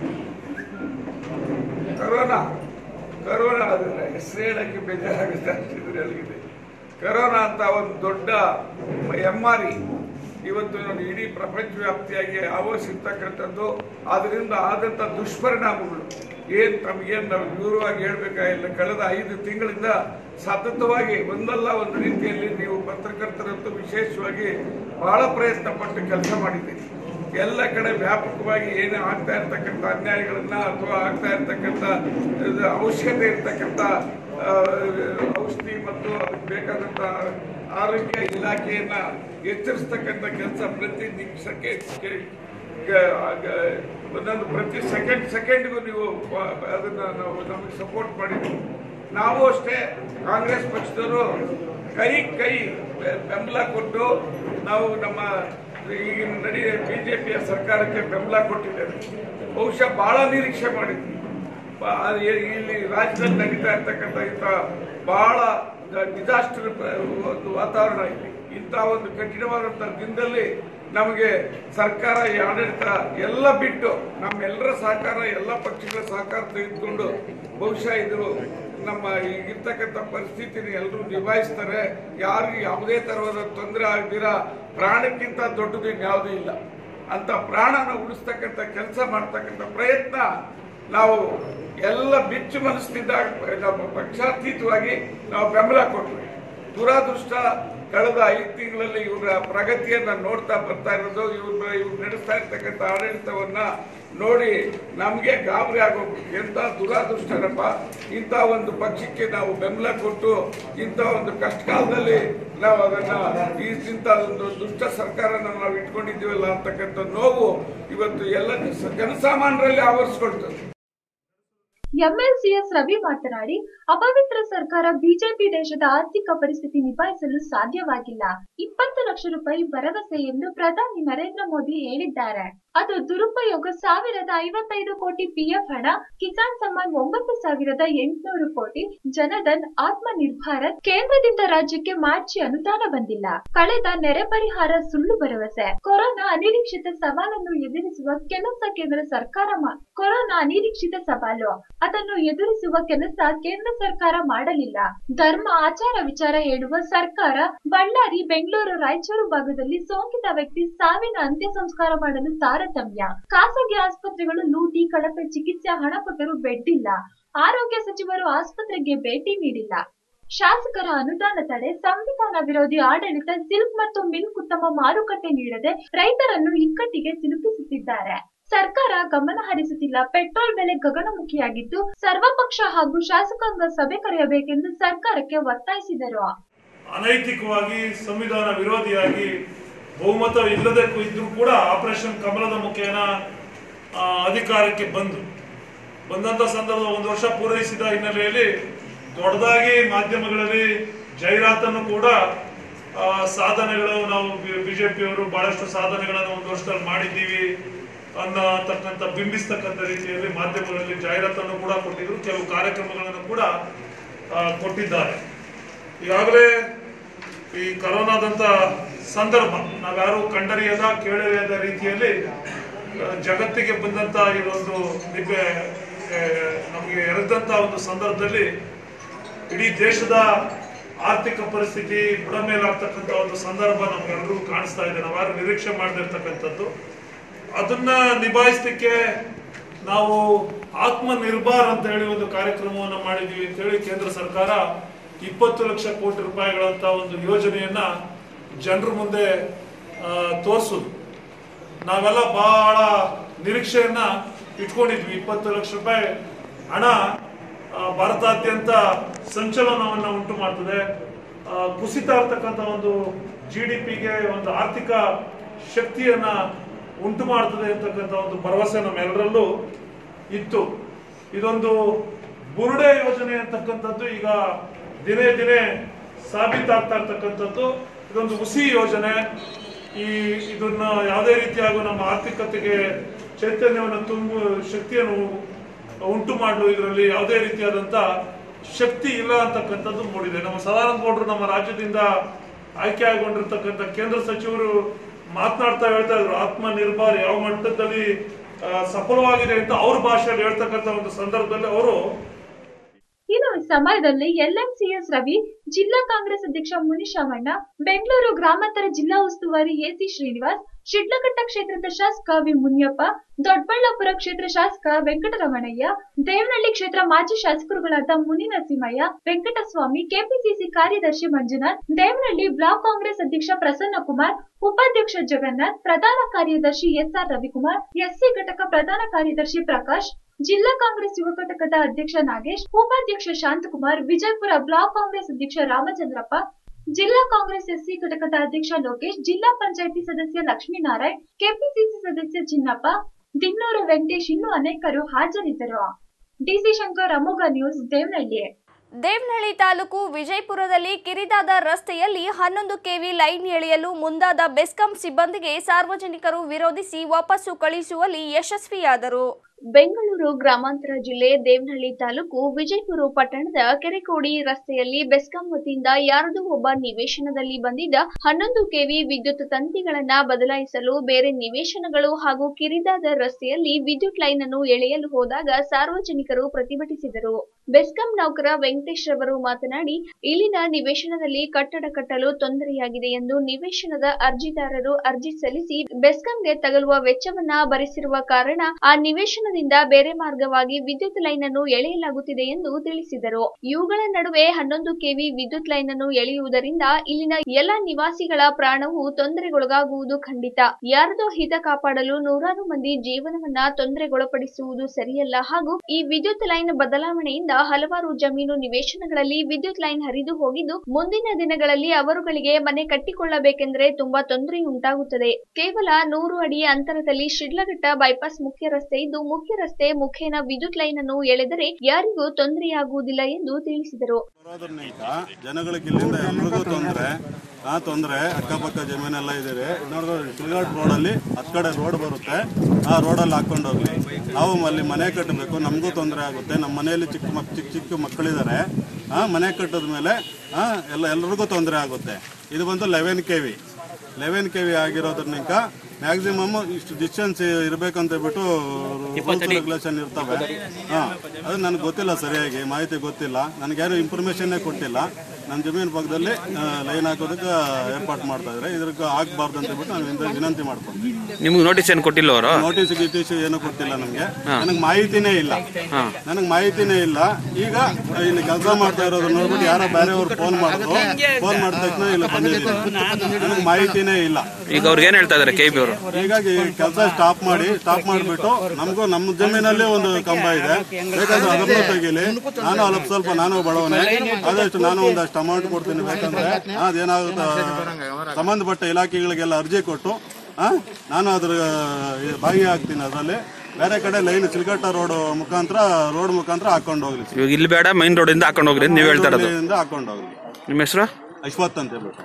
ಕರೋನಾ ಕರೋನಾ ಅದನ್ನ ಹೆಸರು ಹೇಳಕ್ಕೆ ಬೇಜಾರಾಗುತ್ತೆ ಅಷ್ಟಿದ್ರೆ ಅಲ್ಲಿಗಿದೆ ಕರೋನಾ ಅಂತ ಒಂದು ದೊಡ್ಡ ಎಮ್ಮಾರಿ ಇವತ್ತು ನೋಡಿ ಇಡೀ ಪ್ರಪಂಚ ವ್ಯಾಪ್ತಿಯಾಗಿ ಆವರಿಸಿರ್ತಕ್ಕಂಥದ್ದು ಅದರಿಂದ ಆದಂಥ ದುಷ್ಪರಿಣಾಮಗಳು ಏನು ತಮಗೇನು ನಾವು ವಿವರವಾಗಿ ಹೇಳ್ಬೇಕಾಗಿಲ್ಲ ಕಳೆದ ಐದು ತಿಂಗಳಿಂದ ಸತತವಾಗಿ ಒಂದಲ್ಲ ಒಂದು ರೀತಿಯಲ್ಲಿ ನೀವು ಪತ್ರಕರ್ತರಂತೂ ವಿಶೇಷವಾಗಿ ಬಹಳ ಪ್ರಯತ್ನ ಪಟ್ಟು ಕೆಲಸ ಮಾಡಿದ್ದೀರಿ ಎಲ್ಲ ಕಡೆ ವ್ಯಾಪಕವಾಗಿ ಏನು ಆಗ್ತಾ ಇರ್ತಕ್ಕಂಥ ಅನ್ಯಾಯಗಳನ್ನ ಅಥವಾ ಆಗ್ತಾ ಇರ್ತಕ್ಕಂಥ ಇದು ಅವಶ್ಯಕತೆ ಇರ್ತಕ್ಕಂಥ ಆ, ಔಷಧಿ ಮತ್ತು ಅದಕ್ಕೆ ಬೇಕಾದಂಥ ಆರೋಗ್ಯ ಇಲಾಖೆಯನ್ನ ಎಚ್ಚರಿಸ್ತಕ್ಕಂಥ ಕೆಲಸ ಪ್ರತಿ ನಿಮಿಷಕ್ಕೆ ಕೆ- ಗ- ಗ- ಒಂದೊಂದು ಪ್ರತಿ ಸೆಕೆಂಡ್ ಸೆಕೆಂಡ್ಗೂ ನೀವು ಪ- ಅದನ್ನ ನಾವು ನಮಗೆ ಸಪೋರ್ಟ್ ಮಾಡಿದ್ವಿ ನಾವು ಅಷ್ಟೇ ಕಾಂಗ್ರೆಸ್ ಪಕ್ಷದವರು ಕೈ ಕೈ ಬೆ- ಬೆಂಬಲ ಕೊಟ್ಟು ನಾವು ನಮ್ಮ ಈಗಿನ ನಡೆಯ ಬಿಜೆಪಿಯ ಸರ್ಕಾರಕ್ಕೆ ಬೆಂಬಲ ಕೊಟ್ಟಿದ್ದೇವೆ ಬಹುಶಃ ಬಹಳ ನಿರೀಕ್ಷೆ ಮಾಡಿದ್ವಿ ಬ- ಅದು ಏ- ಇಲ್ಲಿ ರಾಜ್ಯದಲ್ಲಿ ನಡೀತಾ ಇರ್ತಕ್ಕಂಥ ಇಂಥ ಬಹಳ ಡಿಸಾಸ್ಟರ್ ಒಂದು ವಾತಾವರಣ ಇದೆ ಇಂಥ ಒಂದು ಕಠಿಣವಾದಂಥ ದಿನದಲ್ಲಿ ನಮಗೆ ಸರ್ಕಾರ ಈ ಆಡಳಿತ ಎಲ್ಲ ಬಿಟ್ಟು ನಮ್ಮೆಲ್ಲರ ಸಹಕಾರ ಎಲ್ಲ ಪಕ್ಷಗಳ ಸಹಕಾರ ತೆಗೆದುಕೊಂಡು ಬಹುಶಃ ಇದು ನಮ್ಮ ಈಗಿರ್ತಕ್ಕಂಥ ಪರಿಸ್ಥಿತಿನ ಎಲ್ಲರೂ ನಿಭಾಯಿಸ್ತಾರೆ ಯಾರಿಗೂ ಯಾವುದೇ ತರಹದ ತೊಂದರೆ ಆಗದಿರ ಪ್ರಾಣಕ್ಕಿಂತ ದೊಡ್ಡದು ಇನ್ಯಾವುದೂ ಇಲ್ಲ ಅಂತ ಪ್ರಾಣನ ಉಳಿಸ್ತಕ್ಕಂಥ ಕೆಲಸ ಮಾಡ್ತಕ್ಕಂಥ ಪ್ರಯತ್ನ ನಾವು ಎಲ್ಲ ಬಿಚ್ಚು ಮನಸ್ಸಿನಿಂದ ನಮ್ಮ ಪಕ್ಷಾತೀತವಾಗಿ ನಾವು ಬೆಂಬಲ ಕೊಟ್ವಿ ದುರಾದೃಷ್ಟ ಕಳೆದ ಐದು ತಿಂಗಳಲ್ಲಿ ಇವರ ಪ್ರಗತಿಯನ್ನ ನೋಡ್ತಾ ಬರ್ತಾ ಇರೋದು ಇವ್ರ ಇವ್ರು ನಡೆಸ್ತಾ ಇರ್ತಕ್ಕಂಥ ಆಡಳಿತವನ್ನ ನೋಡಿ ನಮಗೆ ಗಾಬರಿ ಆಗೋಗ್ಬಿಟ್ಟು ಎಂತ ದುರಾದೃಷ್ಟರಪ್ಪ ಇಂಥ ಒಂದು ಪಕ್ಷಕ್ಕೆ ನಾವು ಬೆಂಬಲ ಕೊಟ್ಟು ಇಂಥ ಒಂದು ಕಷ್ಟ ಕಾಲದಲ್ಲಿ ನಾವು ಅದನ್ನ ಈ ಇಂಥ ಒಂದು ದುಷ್ಟ ಸರ್ಕಾರನ ನಾವು ಇಟ್ಕೊಂಡಿದ್ದೀವಲ್ಲ ಅಂತಕ್ಕಂಥ ನೋವು ಇವತ್ತು ಎಲ್ಲ ಜನ- ಜನಸಾಮಾನ್ಯರಲ್ಲಿ ಆವರಿಸ್ಕೊಳ್ತದೆ ಎಂಎಲ್ಸಿಎಸ್ ರವಿ ಮಾತನಾಡಿ ಅಪವಿತ್ರ ಸರ್ಕಾರ ಬಿಜೆಪಿ ದೇಶದ ಆರ್ಥಿಕ ಪರಿಸ್ಥಿತಿ ನಿಭಾಯಿಸಲು ಸಾಧ್ಯವಾಗಿಲ್ಲ ಇಪ್ಪತ್ತು ಲಕ್ಷ ರೂಪಾಯಿ ಭರವಸೆ ಎಂದು ಪ್ರಧಾನಿ ನರೇಂದ್ರ ಮೋದಿ ಹೇಳಿದ್ದಾರೆ ಅದು ದುರುಪಯೋಗ ಸಾವಿರದ ಐವತ್ತೈದು ಕೋಟಿ ಪಿಎಫ್ ಹಣ ಕಿಸಾನ್ ಸಮ್ಮಾನ್ ಒಂಬತ್ತು ಸಾವಿರದ ಎಂಟುನೂರು ಕೋಟಿ ಜನಧನ್ ಆತ್ಮ ನಿರ್ಭಾರ ಕೇಂದ್ರದಿಂದ ರಾಜ್ಯಕ್ಕೆ ಮಾರ್ಚಿ ಅನುದಾನ ಬಂದಿಲ್ಲ ಕಳೆದ ನೆರೆ ಪರಿಹಾರ ಸುಳ್ಳು ಭರವಸೆ ಕೊರೋನಾ ಅನಿರೀಕ್ಷಿತ ಸವಾಲನ್ನು ಎದುರಿಸುವ ಕೆಲಸ ಕೇಂದ್ರ ಸರ್ಕಾರ ಮಾ- ಕೊರೋನಾ ಅನಿರೀಕ್ಷಿತ ಸವಾಲು ಅದನ್ನು ಎದುರಿಸುವ ಕೆಲಸ ಕೇಂದ್ರ ಸರ್ಕಾರ ಮಾಡಲಿಲ್ಲ ಧರ್ಮ ಆಚಾರ ವಿಚಾರ ಹೇಳುವ ಸರ್ಕಾರ ಬಳ್ಳಾರಿ ಬೆಂಗಳೂರು ರಾಯಚೂರು ಭಾಗದಲ್ಲಿ ಸೋಂಕಿತ ವ್ಯಕ್ತಿ ಸಾವಿನ ಅಂತ್ಯ ಸಂಸ್ಕಾರ ಮಾಡಲು ತಾರತಮ್ಯ ಖಾಸಗಿ ಆಸ್ಪತ್ರೆಗಳು ಲೂಟಿ ಕಳಪೆ ಚಿಕಿತ್ಸೆ ಹಣ ಕೊಟ್ಟರೂ ಬೆಡ್ ಇಲ್ಲ ಆರೋಗ್ಯ ಸಚಿವರು ಆಸ್ಪತ್ರೆಗೆ ಭೇಟಿ ನೀಡಿಲ್ಲ ಶಾಸಕರ ಅನುದಾನ ತಡೆ ಸಂವಿಧಾನ ವಿರೋಧಿ ಆಡಳಿತ ಸಿಲ್ಕ್ ಮತ್ತು ಮಿಲ್ಕ್ ಉತ್ತಮ ಮಾರುಕಟ್ಟೆ ನೀಡದೆ ರೈತರನ್ನು ಇಕ್ಕಟ್ಟಿಗೆ ಸಿಲುಕಿಸುತ್ತಿದ್ದಾರೆ ಸರ್ಕಾರ ಗಮನ ಹರಿಸುತ್ತಿಲ್ಲ ಪೆಟ್ರೋಲ್ ಬೆಲೆ ಗಗನಮುಖಿಯಾಗಿದ್ದು ಸರ್ವಪಕ್ಷ ಹಾಗೂ ಶಾಸಕಾಂಗ ಸಭೆ ಕರೆಯಬೇಕೆಂದು ಸರ್ಕಾರಕ್ಕೆ ಒತ್ತಾಯಿಸಿದರು ಅನೈತಿಕವಾಗಿ ಸಂವಿಧಾನ ವಿರೋಧಿಯಾಗಿ ಬಹುಮತ ಇಲ್ಲದೆ ಇದ್ರೂ ಕೂಡ ಆಪರೇಷನ್ ಕಮಲದ ಮುಖೇನ ಆ, ಅಧಿಕಾರಕ್ಕೆ ಬಂದು ಬಂದಂತ ಸಂದರ್ಭ ಒಂದು ವರ್ಷ ಪೂರೈಸಿದ ಹಿನ್ನೆಲೆಯಲ್ಲಿ ದೊಡ್ಡದಾಗಿ ಮಾಧ್ಯಮಗಳಲ್ಲಿ ಜಾಹೀರಾತನ್ನು ಕೂಡ ಆ, ಸಾಧನೆಗಳು ನಾವು ಬಿಜೆಪಿಯವರು ಬಹಳಷ್ಟು ಸಾಧನೆಗಳನ್ನು ಒಂದು ವರ್ಷದಲ್ಲಿ ಮಾಡಿದ್ದೀವಿ ಅನ್ನತಕ್ಕಂಥ ಬಿಂಬಿಸ್ತಕ್ಕಂಥ ರೀತಿಯಲ್ಲಿ ಮಾಧ್ಯಮಗಳಲ್ಲಿ ಜಾಹೀರಾತನ್ನು ಕೂಡ ಕೊಟ್ಟಿದ್ರು ಕೆಲವು ಕಾರ್ಯಕ್ರಮಗಳನ್ನು ಕೂಡ ಆ, ಕೊಟ್ಟಿದ್ದಾರೆ ಈಗಾಗಲೇ ಈ ಕರೋನಾದಂತ ಸಂದರ್ಭ ನಾವ್ಯಾರು ಕಂಡರಿಯದ ಕೇಳರಿಯದ ರೀತಿಯಲ್ಲಿ ಆ, ಜಗತ್ತಿಗೆ ಬಂದಂತ ಇದೊಂದು ನಿಬ್ಬೆ ಆ, ನಮಗೆ ಎರೆದಂತ ಒಂದು ಸಂದರ್ಭದಲ್ಲಿ ಇಡೀ ದೇಶದ ಆರ್ಥಿಕ ಪರಿಸ್ಥಿತಿ ಬುಡ ಮೇಲಾಗ್ತಕ್ಕಂಥ ಒಂದು ಸಂದರ್ಭ ನಮ್ಗೆಲ್ಲರಿಗೂ ಕಾಣಿಸ್ತಾ ಇದೆ ನಾವ್ಯಾರು ನಿರೀಕ್ಷೆ ಮಾಡದಿರ್ತಕ್ಕಂಥದ್ದು ಅದನ್ನ ನಿಭಾಯಿಸ್ಲಿಕ್ಕೆ ನಾವು ಆತ್ಮ ನಿರ್ಭರ್ ಅಂತ ಹೇಳಿ ಒಂದು ಕಾರ್ಯಕ್ರಮವನ್ನು ಮಾಡಿದ್ವಿ ಅಂತ ಹೇಳಿ ಕೇಂದ್ರ ಸರ್ಕಾರ ಇಪ್ಪತ್ತು ಲಕ್ಷ ಕೋಟಿ ರೂಪಾಯಿಗಳಂತ ಒಂದು ಯೋಜನೆಯನ್ನ ಜನರ ಮುಂದೆ ತೋರಿಸೋದು ನಾವೆಲ್ಲ ಬಹಳ ನಿರೀಕ್ಷೆಯನ್ನ ಇಟ್ಕೊಂಡಿದ್ವಿ ಇಪ್ಪತ್ತು ಲಕ್ಷ ರೂಪಾಯಿ ಹಣ ಆ, ಭಾರತಾದ್ಯಂತ ಸಂಚಲನವನ್ನ ಉಂಟು ಮಾಡ್ತದೆ ಆ, ಕುಸಿತ ಇರ್ತಕ್ಕಂಥ ಒಂದು ಜಿ ಡಿ ಪಿಗೆ ಒಂದು ಆರ್ಥಿಕ ಶಕ್ತಿಯನ್ನ ಉಂಟು ಮಾಡ್ತದೆ ಅಂತಕ್ಕಂಥ ಒಂದು ಭರವಸೆ ನಮ್ಮೆಲ್ಲರಲ್ಲೂ ಇತ್ತು ಇದೊಂದು ಬುರುಡೆ ಯೋಜನೆ ಅಂತಕ್ಕಂಥದ್ದು ಈಗ ದಿನೇ ದಿನೇ ಸಾಬೀತಾಗ್ತಾ ಇರ್ತಕ್ಕಂಥದ್ದು ಇದೊಂದು ಹುಸಿ ಯೋಜನೆ ಈ ಇದನ್ನ ಯಾವುದೇ ರೀತಿಯಾಗೂ ನಮ್ಮ ಆರ್ಥಿಕತೆಗೆ ಚೈತನ್ಯವನ್ನು ತುಂಬು ಶಕ್ತಿಯನ್ನು ಉಂಟು ಮಾಡಲು ಇದರಲ್ಲಿ ಯಾವುದೇ ರೀತಿಯಾದಂತ ಶಕ್ತಿ ಇಲ್ಲ ಅಂತಕ್ಕಂಥದ್ದು ಮೂಡಿದೆ ನಮ್ಮ ಸದಾನಂದ ಗೌಡರು ನಮ್ಮ ರಾಜ್ಯದಿಂದ ಆಯ್ಕೆ ಆಗಿಕೊಂಡಿರ್ತಕ್ಕಂಥ ಕೇಂದ್ರ ಸಚಿವರು ಮಾತನಾಡ್ತಾ ಹೇಳ್ತಾ ಇದ್ರು ಆತ್ಮ ನಿರ್ಭರ್ ಯಾವ ಮಟ್ಟದಲ್ಲಿ ಆ, ಸಫಲವಾಗಿದೆ ಅಂತ ಅವ್ರ ಭಾಷೆಯಲ್ಲಿ ಹೇಳ್ತಕ್ಕಂಥ ಒಂದು ಸಂದರ್ಭದಲ್ಲಿ ಅವರು ಇನ್ನು ಈ ಸಮಯದಲ್ಲಿ ಎಲ್ಎಂಸಿಎಸ್ ರವಿ ಜಿಲ್ಲಾ ಕಾಂಗ್ರೆಸ್ ಅಧ್ಯಕ್ಷ ಮುನಿಶಾಮಣ್ಣ ಬೆಂಗಳೂರು ಗ್ರಾಮಾಂತರ ಜಿಲ್ಲಾ ಉಸ್ತುವಾರಿ ಎಸಿ ಶ್ರೀನಿವಾಸ್ ಶಿಡ್ಲಘಟ್ಟ ಕ್ಷೇತ್ರದ ಶಾಸಕ ವಿ ಮುನಿಯಪ್ಪ ದೊಡ್ಡಬಳ್ಳಾಪುರ ಕ್ಷೇತ್ರ ಶಾಸಕ ವೆಂಕಟರಮಣಯ್ಯ ದೇವನಹಳ್ಳಿ ಕ್ಷೇತ್ರ ಮಾಜಿ ಶಾಸಕರುಗಳಾದ ಮುನಿ ನರಸಿಂಹಯ್ಯ ವೆಂಕಟಸ್ವಾಮಿ ಕೆಪಿಸಿಸಿ ಕಾರ್ಯದರ್ಶಿ ಮಂಜುನಾಥ್ ದೇವನಹಳ್ಳಿ ಬ್ಲಾಕ್ ಕಾಂಗ್ರೆಸ್ ಅಧ್ಯಕ್ಷ ಪ್ರಸನ್ನ ಕುಮಾರ್ ಉಪಾಧ್ಯಕ್ಷ ಜಗನ್ನಾಥ್ ಪ್ರಧಾನ ಕಾರ್ಯದರ್ಶಿ ಎಸ್ಆರ್ ರವಿಕುಮಾರ್ ಎಸ್ಸಿ ಘಟಕ ಪ್ರಧಾನ ಕಾರ್ಯದರ್ಶಿ ಪ್ರಕಾಶ್ ಜಿಲ್ಲಾ ಕಾಂಗ್ರೆಸ್ ಯುವ ಘಟಕದ ಅಧ್ಯಕ್ಷ ನಾಗೇಶ್ ಉಪಾಧ್ಯಕ್ಷ ಶಾಂತಕುಮಾರ್ ವಿಜಯಪುರ ಬ್ಲಾಕ್ ಕಾಂಗ್ರೆಸ್ ಅಧ್ಯಕ್ಷ ರಾಮಚಂದ್ರಪ್ಪ ಜಿಲ್ಲಾ ಕಾಂಗ್ರೆಸ್ ಎಸ್ಸಿ ಘಟಕದ ಅಧ್ಯಕ್ಷ ಲೋಕೇಶ್ ಜಿಲ್ಲಾ ಪಂಚಾಯಿತಿ ಸದಸ್ಯ ಲಕ್ಷ್ಮೀನಾರಾಯಣ್ ಕೆಪಿಸಿಸಿ ಸದಸ್ಯ ಚಿನ್ನಪ್ಪ ದಿನ್ನೂರು ವೆಂಕಟೇಶ್ ಇನ್ನೂ ಅನೇಕರು ಹಾಜರಿದ್ದರು ಡಿಸಿ ಶಂಕರ್ ಅಮೋಘ ನ್ಯೂಸ್ ದೇವನಹಳ್ಳಿ ದೇವನಹಳ್ಳಿ ತಾಲೂಕು ವಿಜಯಪುರದಲ್ಲಿ ಕಿರಿದಾದ ರಸ್ತೆಯಲ್ಲಿ ಹನ್ನೊಂದು ಕೆವಿ ಲೈನ್ ಎಳೆಯಲು ಮುಂದಾದ ಬೆಸ್ಕಾಂ ಸಿಬ್ಬಂದಿಗೆ ಸಾರ್ವಜನಿಕರು ವಿರೋಧಿಸಿ ವಾಪಸ್ಸು ಕಳುಹಿಸುವಲ್ಲಿ ಯಶಸ್ವಿಯಾದರು ಬೆಂಗಳೂರು ಗ್ರಾಮಾಂತರ ಜಿಲ್ಲೆ ದೇವನಹಳ್ಳಿ ತಾಲೂಕು ವಿಜಯಪುರ ಪಟ್ಟಣದ ಕೆರೆಕೋಡಿ ರಸ್ತೆಯಲ್ಲಿ ಬೆಸ್ಕಾಂ ವತಿಯಿಂದ ಯಾರದೋ ಒಬ್ಬ ನಿವೇಶನದಲ್ಲಿ ಬಂದಿದ್ದ ಹನ್ನೊಂದು ಕೆವಿ ವಿದ್ಯುತ್ ತಂತಿಗಳನ್ನ ಬದಲಾಯಿಸಲು ಬೇರೆ ನಿವೇಶನಗಳು ಹಾಗೂ ಕಿರಿದಾದ ರಸ್ತೆಯಲ್ಲಿ ವಿದ್ಯುತ್ ಲೈನ್ ಅನ್ನು ಎಳೆಯಲು ಹೋದಾಗ ಸಾರ್ವಜನಿಕರು ಪ್ರತಿಭಟಿಸಿದರು ಬೆಸ್ಕಾಂ ನೌಕರ ವೆಂಕಟೇಶ್ ರವರು ಮಾತನಾಡಿ ಇಲ್ಲಿನ ನಿವೇಶನದಲ್ಲಿ ಕಟ್ಟಡ ಕಟ್ಟಲು ತೊಂದರೆಯಾಗಿದೆ ಎಂದು ನಿವೇಶನದ ಅರ್ಜಿದಾರರು ಅರ್ಜಿ ಸಲ್ಲಿಸಿ ಬೆಸ್ಕಾಂಗೆ ತಗಲುವ ವೆಚ್ಚವನ್ನ ಭರಿಸಿರುವ ಕಾರಣ ಆ ನಿವೇಶನದಿಂದ ಬೇರೆ ಮಾರ್ಗವಾಗಿ ವಿದ್ಯುತ್ ಲೈನ್ ಅನ್ನು ಎಳೆಯಲಾಗುತ್ತಿದೆ ಎಂದು ತಿಳಿಸಿದರು ಇವುಗಳ ನಡುವೆ ಹನ್ನೊಂದು ಕೆವಿ ವಿದ್ಯುತ್ ಲೈನ್ ಅನ್ನು ಎಳೆಯುವುದರಿಂದ ಇಲ್ಲಿನ ಎಲ್ಲ ನಿವಾಸಿಗಳ ಪ್ರಾಣವು ತೊಂದರೆಗೊಳಗಾಗುವುದು ಖಂಡಿತ ಯಾರದೋ ಹಿತ ಕಾಪಾಡಲು ನೂರಾರು ಮಂದಿ ಜೀವನವನ್ನ ತೊಂದರೆಗೊಳಪಡಿಸುವುದು ಸರಿಯಲ್ಲ ಹಾಗೂ ಈ ವಿದ್ಯುತ್ ಲೈನ್ ಬದಲಾವಣೆಯಿಂದ ಹಲವಾರು ಜಮೀನು ನಿವೇಶನಗಳಲ್ಲಿ ವಿದ್ಯುತ್ ಲೈನ್ ಹರಿದು ಹೋಗಿದ್ದು ಮುಂದಿನ ದಿನಗಳಲ್ಲಿ ಅವರುಗಳಿಗೆ ಮನೆ ಕಟ್ಟಿಕೊಳ್ಳಬೇಕೆಂದರೆ ತುಂಬಾ ತೊಂದರೆ ಉಂಟಾಗುತ್ತದೆ ಕೇವಲ ನೂರು ಅಡಿ ಅಂತರದಲ್ಲಿ ಶಿಡ್ಲಘಟ್ಟ ಬೈಪಾಸ್ ಮುಖ್ಯ ರಸ್ತೆ ಇದ್ದು ಮುಖ್ಯ ರಸ್ತೆ ಮುಖೇನ ವಿದ್ಯುತ್ ಲೈನ್ ಅನ್ನು ಎಳೆದರೆ ಯಾರಿಗೂ ತೊಂದರೆಯಾಗುವುದಿಲ್ಲ ಎಂದು ತಿಳಿಸಿದರು ಬರೋದ್ರನಿಂದ ಜನಗಳಿಗೆ ಇಲ್ಲಿಂದ ಎಲ್ರಿಗೂ ತೊಂದರೆ ಆ ತೊಂದರೆ ಅಕ್ಕಪಕ್ಕ ಜಮೀನೆಲ್ಲ ಇದೆ ನೋಡಿದ್ರೆ ಶಿಲ್ಘಾಟ್ ರೋಡಲ್ಲಿ ಹತ್ತು ಕಡೆ ರೋಡ್ ಬರುತ್ತೆ ಆ ರೋಡಲ್ಲಿ ಹಾಕೊಂಡು ಹೋಗ್ಲಿ ನಾವು ಅಲ್ಲಿ ಮನೆ ಕಟ್ಟಬೇಕು ನಮಗೂ ತೊಂದರೆ ಆಗುತ್ತೆ ನಮ್ಮ ಮನೆಯಲ್ಲಿ ಚಿಕ್ಕ ಮಕ್ ಚಿಕ್ಕ ಚಿಕ್ಕ ಮಕ್ಕಳಿದ್ದಾರೆ ಆ ಮನೆ ಕಟ್ಟಿದ ಮೇಲೆ ಆ ಎಲ್ಲ ಎಲ್ರಿಗೂ ತೊಂದರೆ ಆಗುತ್ತೆ ಇದು ಬಂದು eleven K V eleven K V ಆಗಿರೋದ್ರನಿಂದ ಮ್ಯಾಕ್ಸಿಮಮ್ ಇಷ್ಟು ಡಿಸ್ಟೆನ್ಸ್ ಇರಬೇಕಂತ ಬಿಟ್ಟು ರೂಲ್ಸ್ ರೆಗ್ಯುಲೇಷನ್ ಇರ್ತವೆ ಹಾಂ ಅದು ನನಗೆ ಗೊತ್ತಿಲ್ಲ ಸರಿಯಾಗಿ ಮಾಹಿತಿ ಗೊತ್ತಿಲ್ಲ ನನಗೆ ಯಾರು ಇನ್ಫಾರ್ಮೇಷನ್ನೇ ಕೊಟ್ಟಿಲ್ಲ ನನ್ನ ಜಮೀನು ಪಕ್ಕದಲ್ಲಿ ಲೈನ್ ಹಾಕೋದಕ್ಕೆ ಏರ್ಪಾಟ್ ಮಾಡ್ತಾ ಇದ್ದಾರೆ ಇದ್ರಿಗೆ ಆಗಬಾರ್ದು ಅಂತ ಬಿಟ್ಟು ನಾನು ಇಂದ ವಿನಂತಿ ಮಾಡ್ಕೊಂಡು ನಿಮ್ಗೆ ನೋಟಿಸ್ ಏನು ಕೊಟ್ಟಿಲ್ಲ ಅವರು ನೋಟಿಸ್ ಗಿಟೀಸ್ ಏನು ಕೊಟ್ಟಿಲ್ಲ ನಮಗೆ ನನಗೆ ಮಾಹಿತಿನೇ ಇಲ್ಲ ನನಗೆ ಮಾಹಿತಿನೇ ಇಲ್ಲ ಈಗ ಇಲ್ಲಿ ಕೆಲಸ ಮಾಡ್ತಾ ಇರೋದು ನೋಡ್ಬಿಟ್ಟು ಯಾರೋ ಬೇರೆಯವ್ರು ಫೋನ್ ಮಾಡಿದ್ರು ಫೋನ್ ಮಾಡಿದ ತಕ್ಷಣ ಇಲ್ಲಿ ಬಂದಿದ್ದೀನಿ ನನಗೆ ಮಾಹಿತಿನೇ ಇಲ್ಲ ಈಗ ಅವ್ರಿಗೆ ಏನು ಹೇಳ್ತಾ ಇದ್ದಾರೆ ಕೆ ಬಿ ಅವರು ಹೀಗಾಗಿ ಕೆಲಸ ಸ್ಟಾಪ್ ಮಾಡಿ ಸ್ಟಾಪ್ ಮಾಡಿಬಿಟ್ಟು ನಮಗೂ ನಮ್ಮ ಜಮೀನಲ್ಲಿ ಒಂದು ಕಂಬ ಇದೆ ಬೇಕಾದ್ರೆ ಅದನ್ನು ತೆಗೀಲಿ ನಾನು ಅಲ್ಪ ಸ್ವಲ್ಪ ನಾನು ಬಡವನೆ ಆದಷ್ಟು ನಾನು ಒಂದಷ್ಟು ಅಮೌಂಟ್ ಕೊಡ್ತೀನಿ ಬೇಕಂದ್ರೆ ಅದೇನಾಗುತ್ತೆ ಸಂಬಂಧಪಟ್ಟ ಇಲಾಖೆಗಳಿಗೆಲ್ಲ ಅರ್ಜಿ ಕೊಟ್ಟು ಆ, ನಾನು ಅದ್ರ ಈ ಭಾಗಿಯಾಗ್ತೀನಿ ಅದರಲ್ಲಿ ಬೇರೆ ಕಡೆ ಲೈನ್ ಚಿಲ್ಕಟ್ಟ ರೋಡ್ ಮುಖಾಂತರ ರೋಡ್ ಮುಖಾಂತರ ಹಾಕೊಂಡು ಹೋಗ್ಲಿ ಇವಾಗ ಇಲ್ಲಿ ಬೇಡ ಮೈನ್ ರೋಡಿಂದ ಹಾಕೊಂಡು ಹೋಗ್ರಿ ಅಂತ ನೀವು ಹೇಳ್ತಾ ಇರೋದು ರೋಡಿಂದ ಹಾಕೊಂಡು ಹೋಗ್ಲಿ ನಿಮ್ಮ ಹೆಸರು ಅಶ್ವಥ್ ಅಂತ ಹೇಳ್ಬಿಟ್ಟು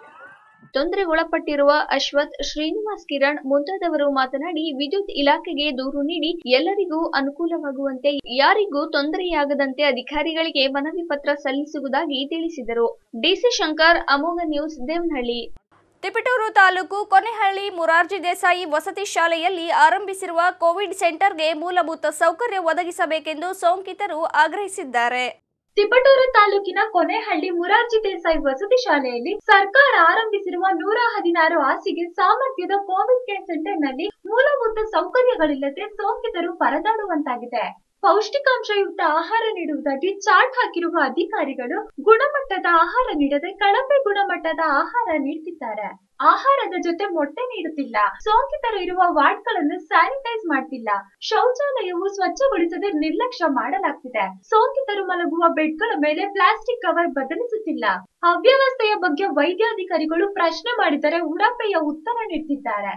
ತೊಂದರೆಗೊಳಪಟ್ಟಿರುವ ಅಶ್ವಥ್ ಶ್ರೀನಿವಾಸ್ ಕಿರಣ್ ಮುಂತಾದವರು ಮಾತನಾಡಿ ವಿದ್ಯುತ್ ಇಲಾಖೆಗೆ ದೂರು ನೀಡಿ ಎಲ್ಲರಿಗೂ ಅನುಕೂಲವಾಗುವಂತೆ ಯಾರಿಗೂ ತೊಂದರೆಯಾಗದಂತೆ ಅಧಿಕಾರಿಗಳಿಗೆ ಮನವಿ ಪತ್ರ ಸಲ್ಲಿಸುವುದಾಗಿ ತಿಳಿಸಿದರು ಡಿಸಿ ಶಂಕರ್ ಅಮೋಘ ನ್ಯೂಸ್ ದೇವನಹಳ್ಳಿ ತಿಪಟೂರು ತಾಲೂಕು ಕೊನೆಹಳ್ಳಿ ಮುರಾರ್ಜಿ ದೇಸಾಯಿ ವಸತಿ ಶಾಲೆಯಲ್ಲಿ ಆರಂಭಿಸಿರುವ ಕೋವಿಡ್ ಸೆಂಟರ್ಗೆ ಮೂಲಭೂತ ಸೌಕರ್ಯ ಒದಗಿಸಬೇಕೆಂದು ಸೋಂಕಿತರು ಆಗ್ರಹಿಸಿದ್ದಾರೆ ತಿಪಟೂರು ತಾಲೂಕಿನ ಕೊನೆಹಳ್ಳಿ ಮುರಾರ್ಜಿ ದೇಸಾಯಿ ವಸತಿ ಶಾಲೆಯಲ್ಲಿ ಸರ್ಕಾರ ಆರಂಭಿಸಿರುವ ನೂರ ಹದಿನಾರು ಹಾಸಿಗೆ ಸಾಮರ್ಥ್ಯದ ಕೋವಿಡ್ ಕೇರ್ ಸೆಂಟರ್ ನಲ್ಲಿ ಮೂಲಭೂತ ಸೌಕರ್ಯಗಳಿಲ್ಲದೆ ಸೋಂಕಿತರು ಪರದಾಡುವಂತಾಗಿದೆ ಪೌಷ್ಟಿಕಾಂಶಯುಕ್ತ ಆಹಾರ ನೀಡುವುದಾಗಿ ಚಾರ್ಟ್ ಹಾಕಿರುವ ಅಧಿಕಾರಿಗಳು ಗುಣಮಟ್ಟದ ಆಹಾರ ನೀಡದೆ ಕಳಪೆ ಗುಣಮಟ್ಟದ ಆಹಾರ ನೀಡುತ್ತಿದ್ದಾರೆ ಆಹಾರದ ಜೊತೆ ಮೊಟ್ಟೆ ನೀಡುತ್ತಿಲ್ಲ ಸೋಂಕಿತರು ಇರುವ ವಾರ್ಡ್ಗಳನ್ನು ಸ್ಯಾನಿಟೈಸ್ ಮಾಡ್ತಿಲ್ಲ ಶೌಚಾಲಯವು ಸ್ವಚ್ಛಗೊಳಿಸದೆ ನಿರ್ಲಕ್ಷ್ಯ ಮಾಡಲಾಗ್ತಿದೆ ಸೋಂಕಿತರು ಮಲಗುವ ಬೆಡ್ಗಳ ಮೇಲೆ ಪ್ಲಾಸ್ಟಿಕ್ ಕವರ್ ಬದಲಿಸುತ್ತಿಲ್ಲ ಅವ್ಯವಸ್ಥೆಯ ಬಗ್ಗೆ ವೈದ್ಯಾಧಿಕಾರಿಗಳು ಪ್ರಶ್ನೆ ಮಾಡಿದರೆ ಉಡಾಪೆಯ ಉತ್ತರ ನೀಡುತ್ತಿದ್ದಾರೆ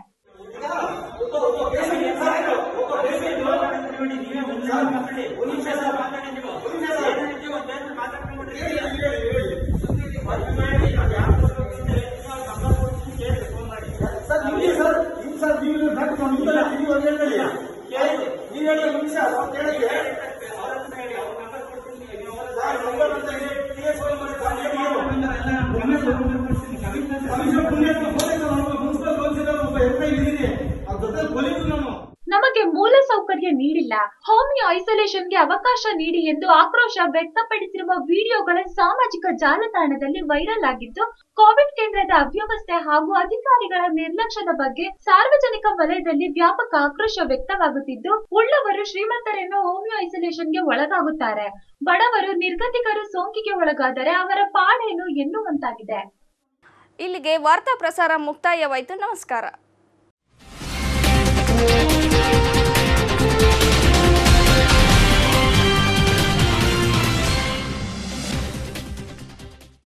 ನಮಗೆ ಮೂಲ ಸೌಕರ್ಯ ನೀಡಿಲ್ಲ ಹೋಮಿಯೋ ಐಸೋಲೇಷನ್ಗೆ ಅವಕಾಶ ನೀಡಿ ಎಂದು ಆಕ್ರೋಶ ವ್ಯಕ್ತಪಡಿಸಿರುವ ವಿಡಿಯೋಗಳ ಸಾಮಾಜಿಕ ಜಾಲತಾಣದಲ್ಲಿ ವೈರಲ್ ಆಗಿದ್ದು ಕೋವಿಡ್ ಕೇಂದ್ರದ ಅವ್ಯವಸ್ಥೆ ಹಾಗೂ ಅಧಿಕಾರಿಗಳ ನಿರ್ಲಕ್ಷ್ಯದ ಬಗ್ಗೆ ಸಾರ್ವಜನಿಕ ವಲಯದಲ್ಲಿ ವ್ಯಾಪಕ ಆಕ್ರೋಶ ವ್ಯಕ್ತವಾಗುತ್ತಿದ್ದು ಉಳ್ಳವರು ಶ್ರೀಮಂತರೇನೋ ಹೋಮಿಯೋ ಐಸೋಲೇಷನ್ಗೆ ಒಳಗಾಗುತ್ತಾರೆ ಬಡವರು ನಿರ್ಗತಿಕರು ಸೋಂಕಿಗೆ ಒಳಗಾದರೆ ಅವರ ಪಾಡೇನು ಎನ್ನುವಂತಾಗಿದೆ ಇಲ್ಲಿಗೆ ವಾರ್ತಾ ಪ್ರಸಾರ ಮುಕ್ತಾಯವಾಯಿತು ನಮಸ್ಕಾರ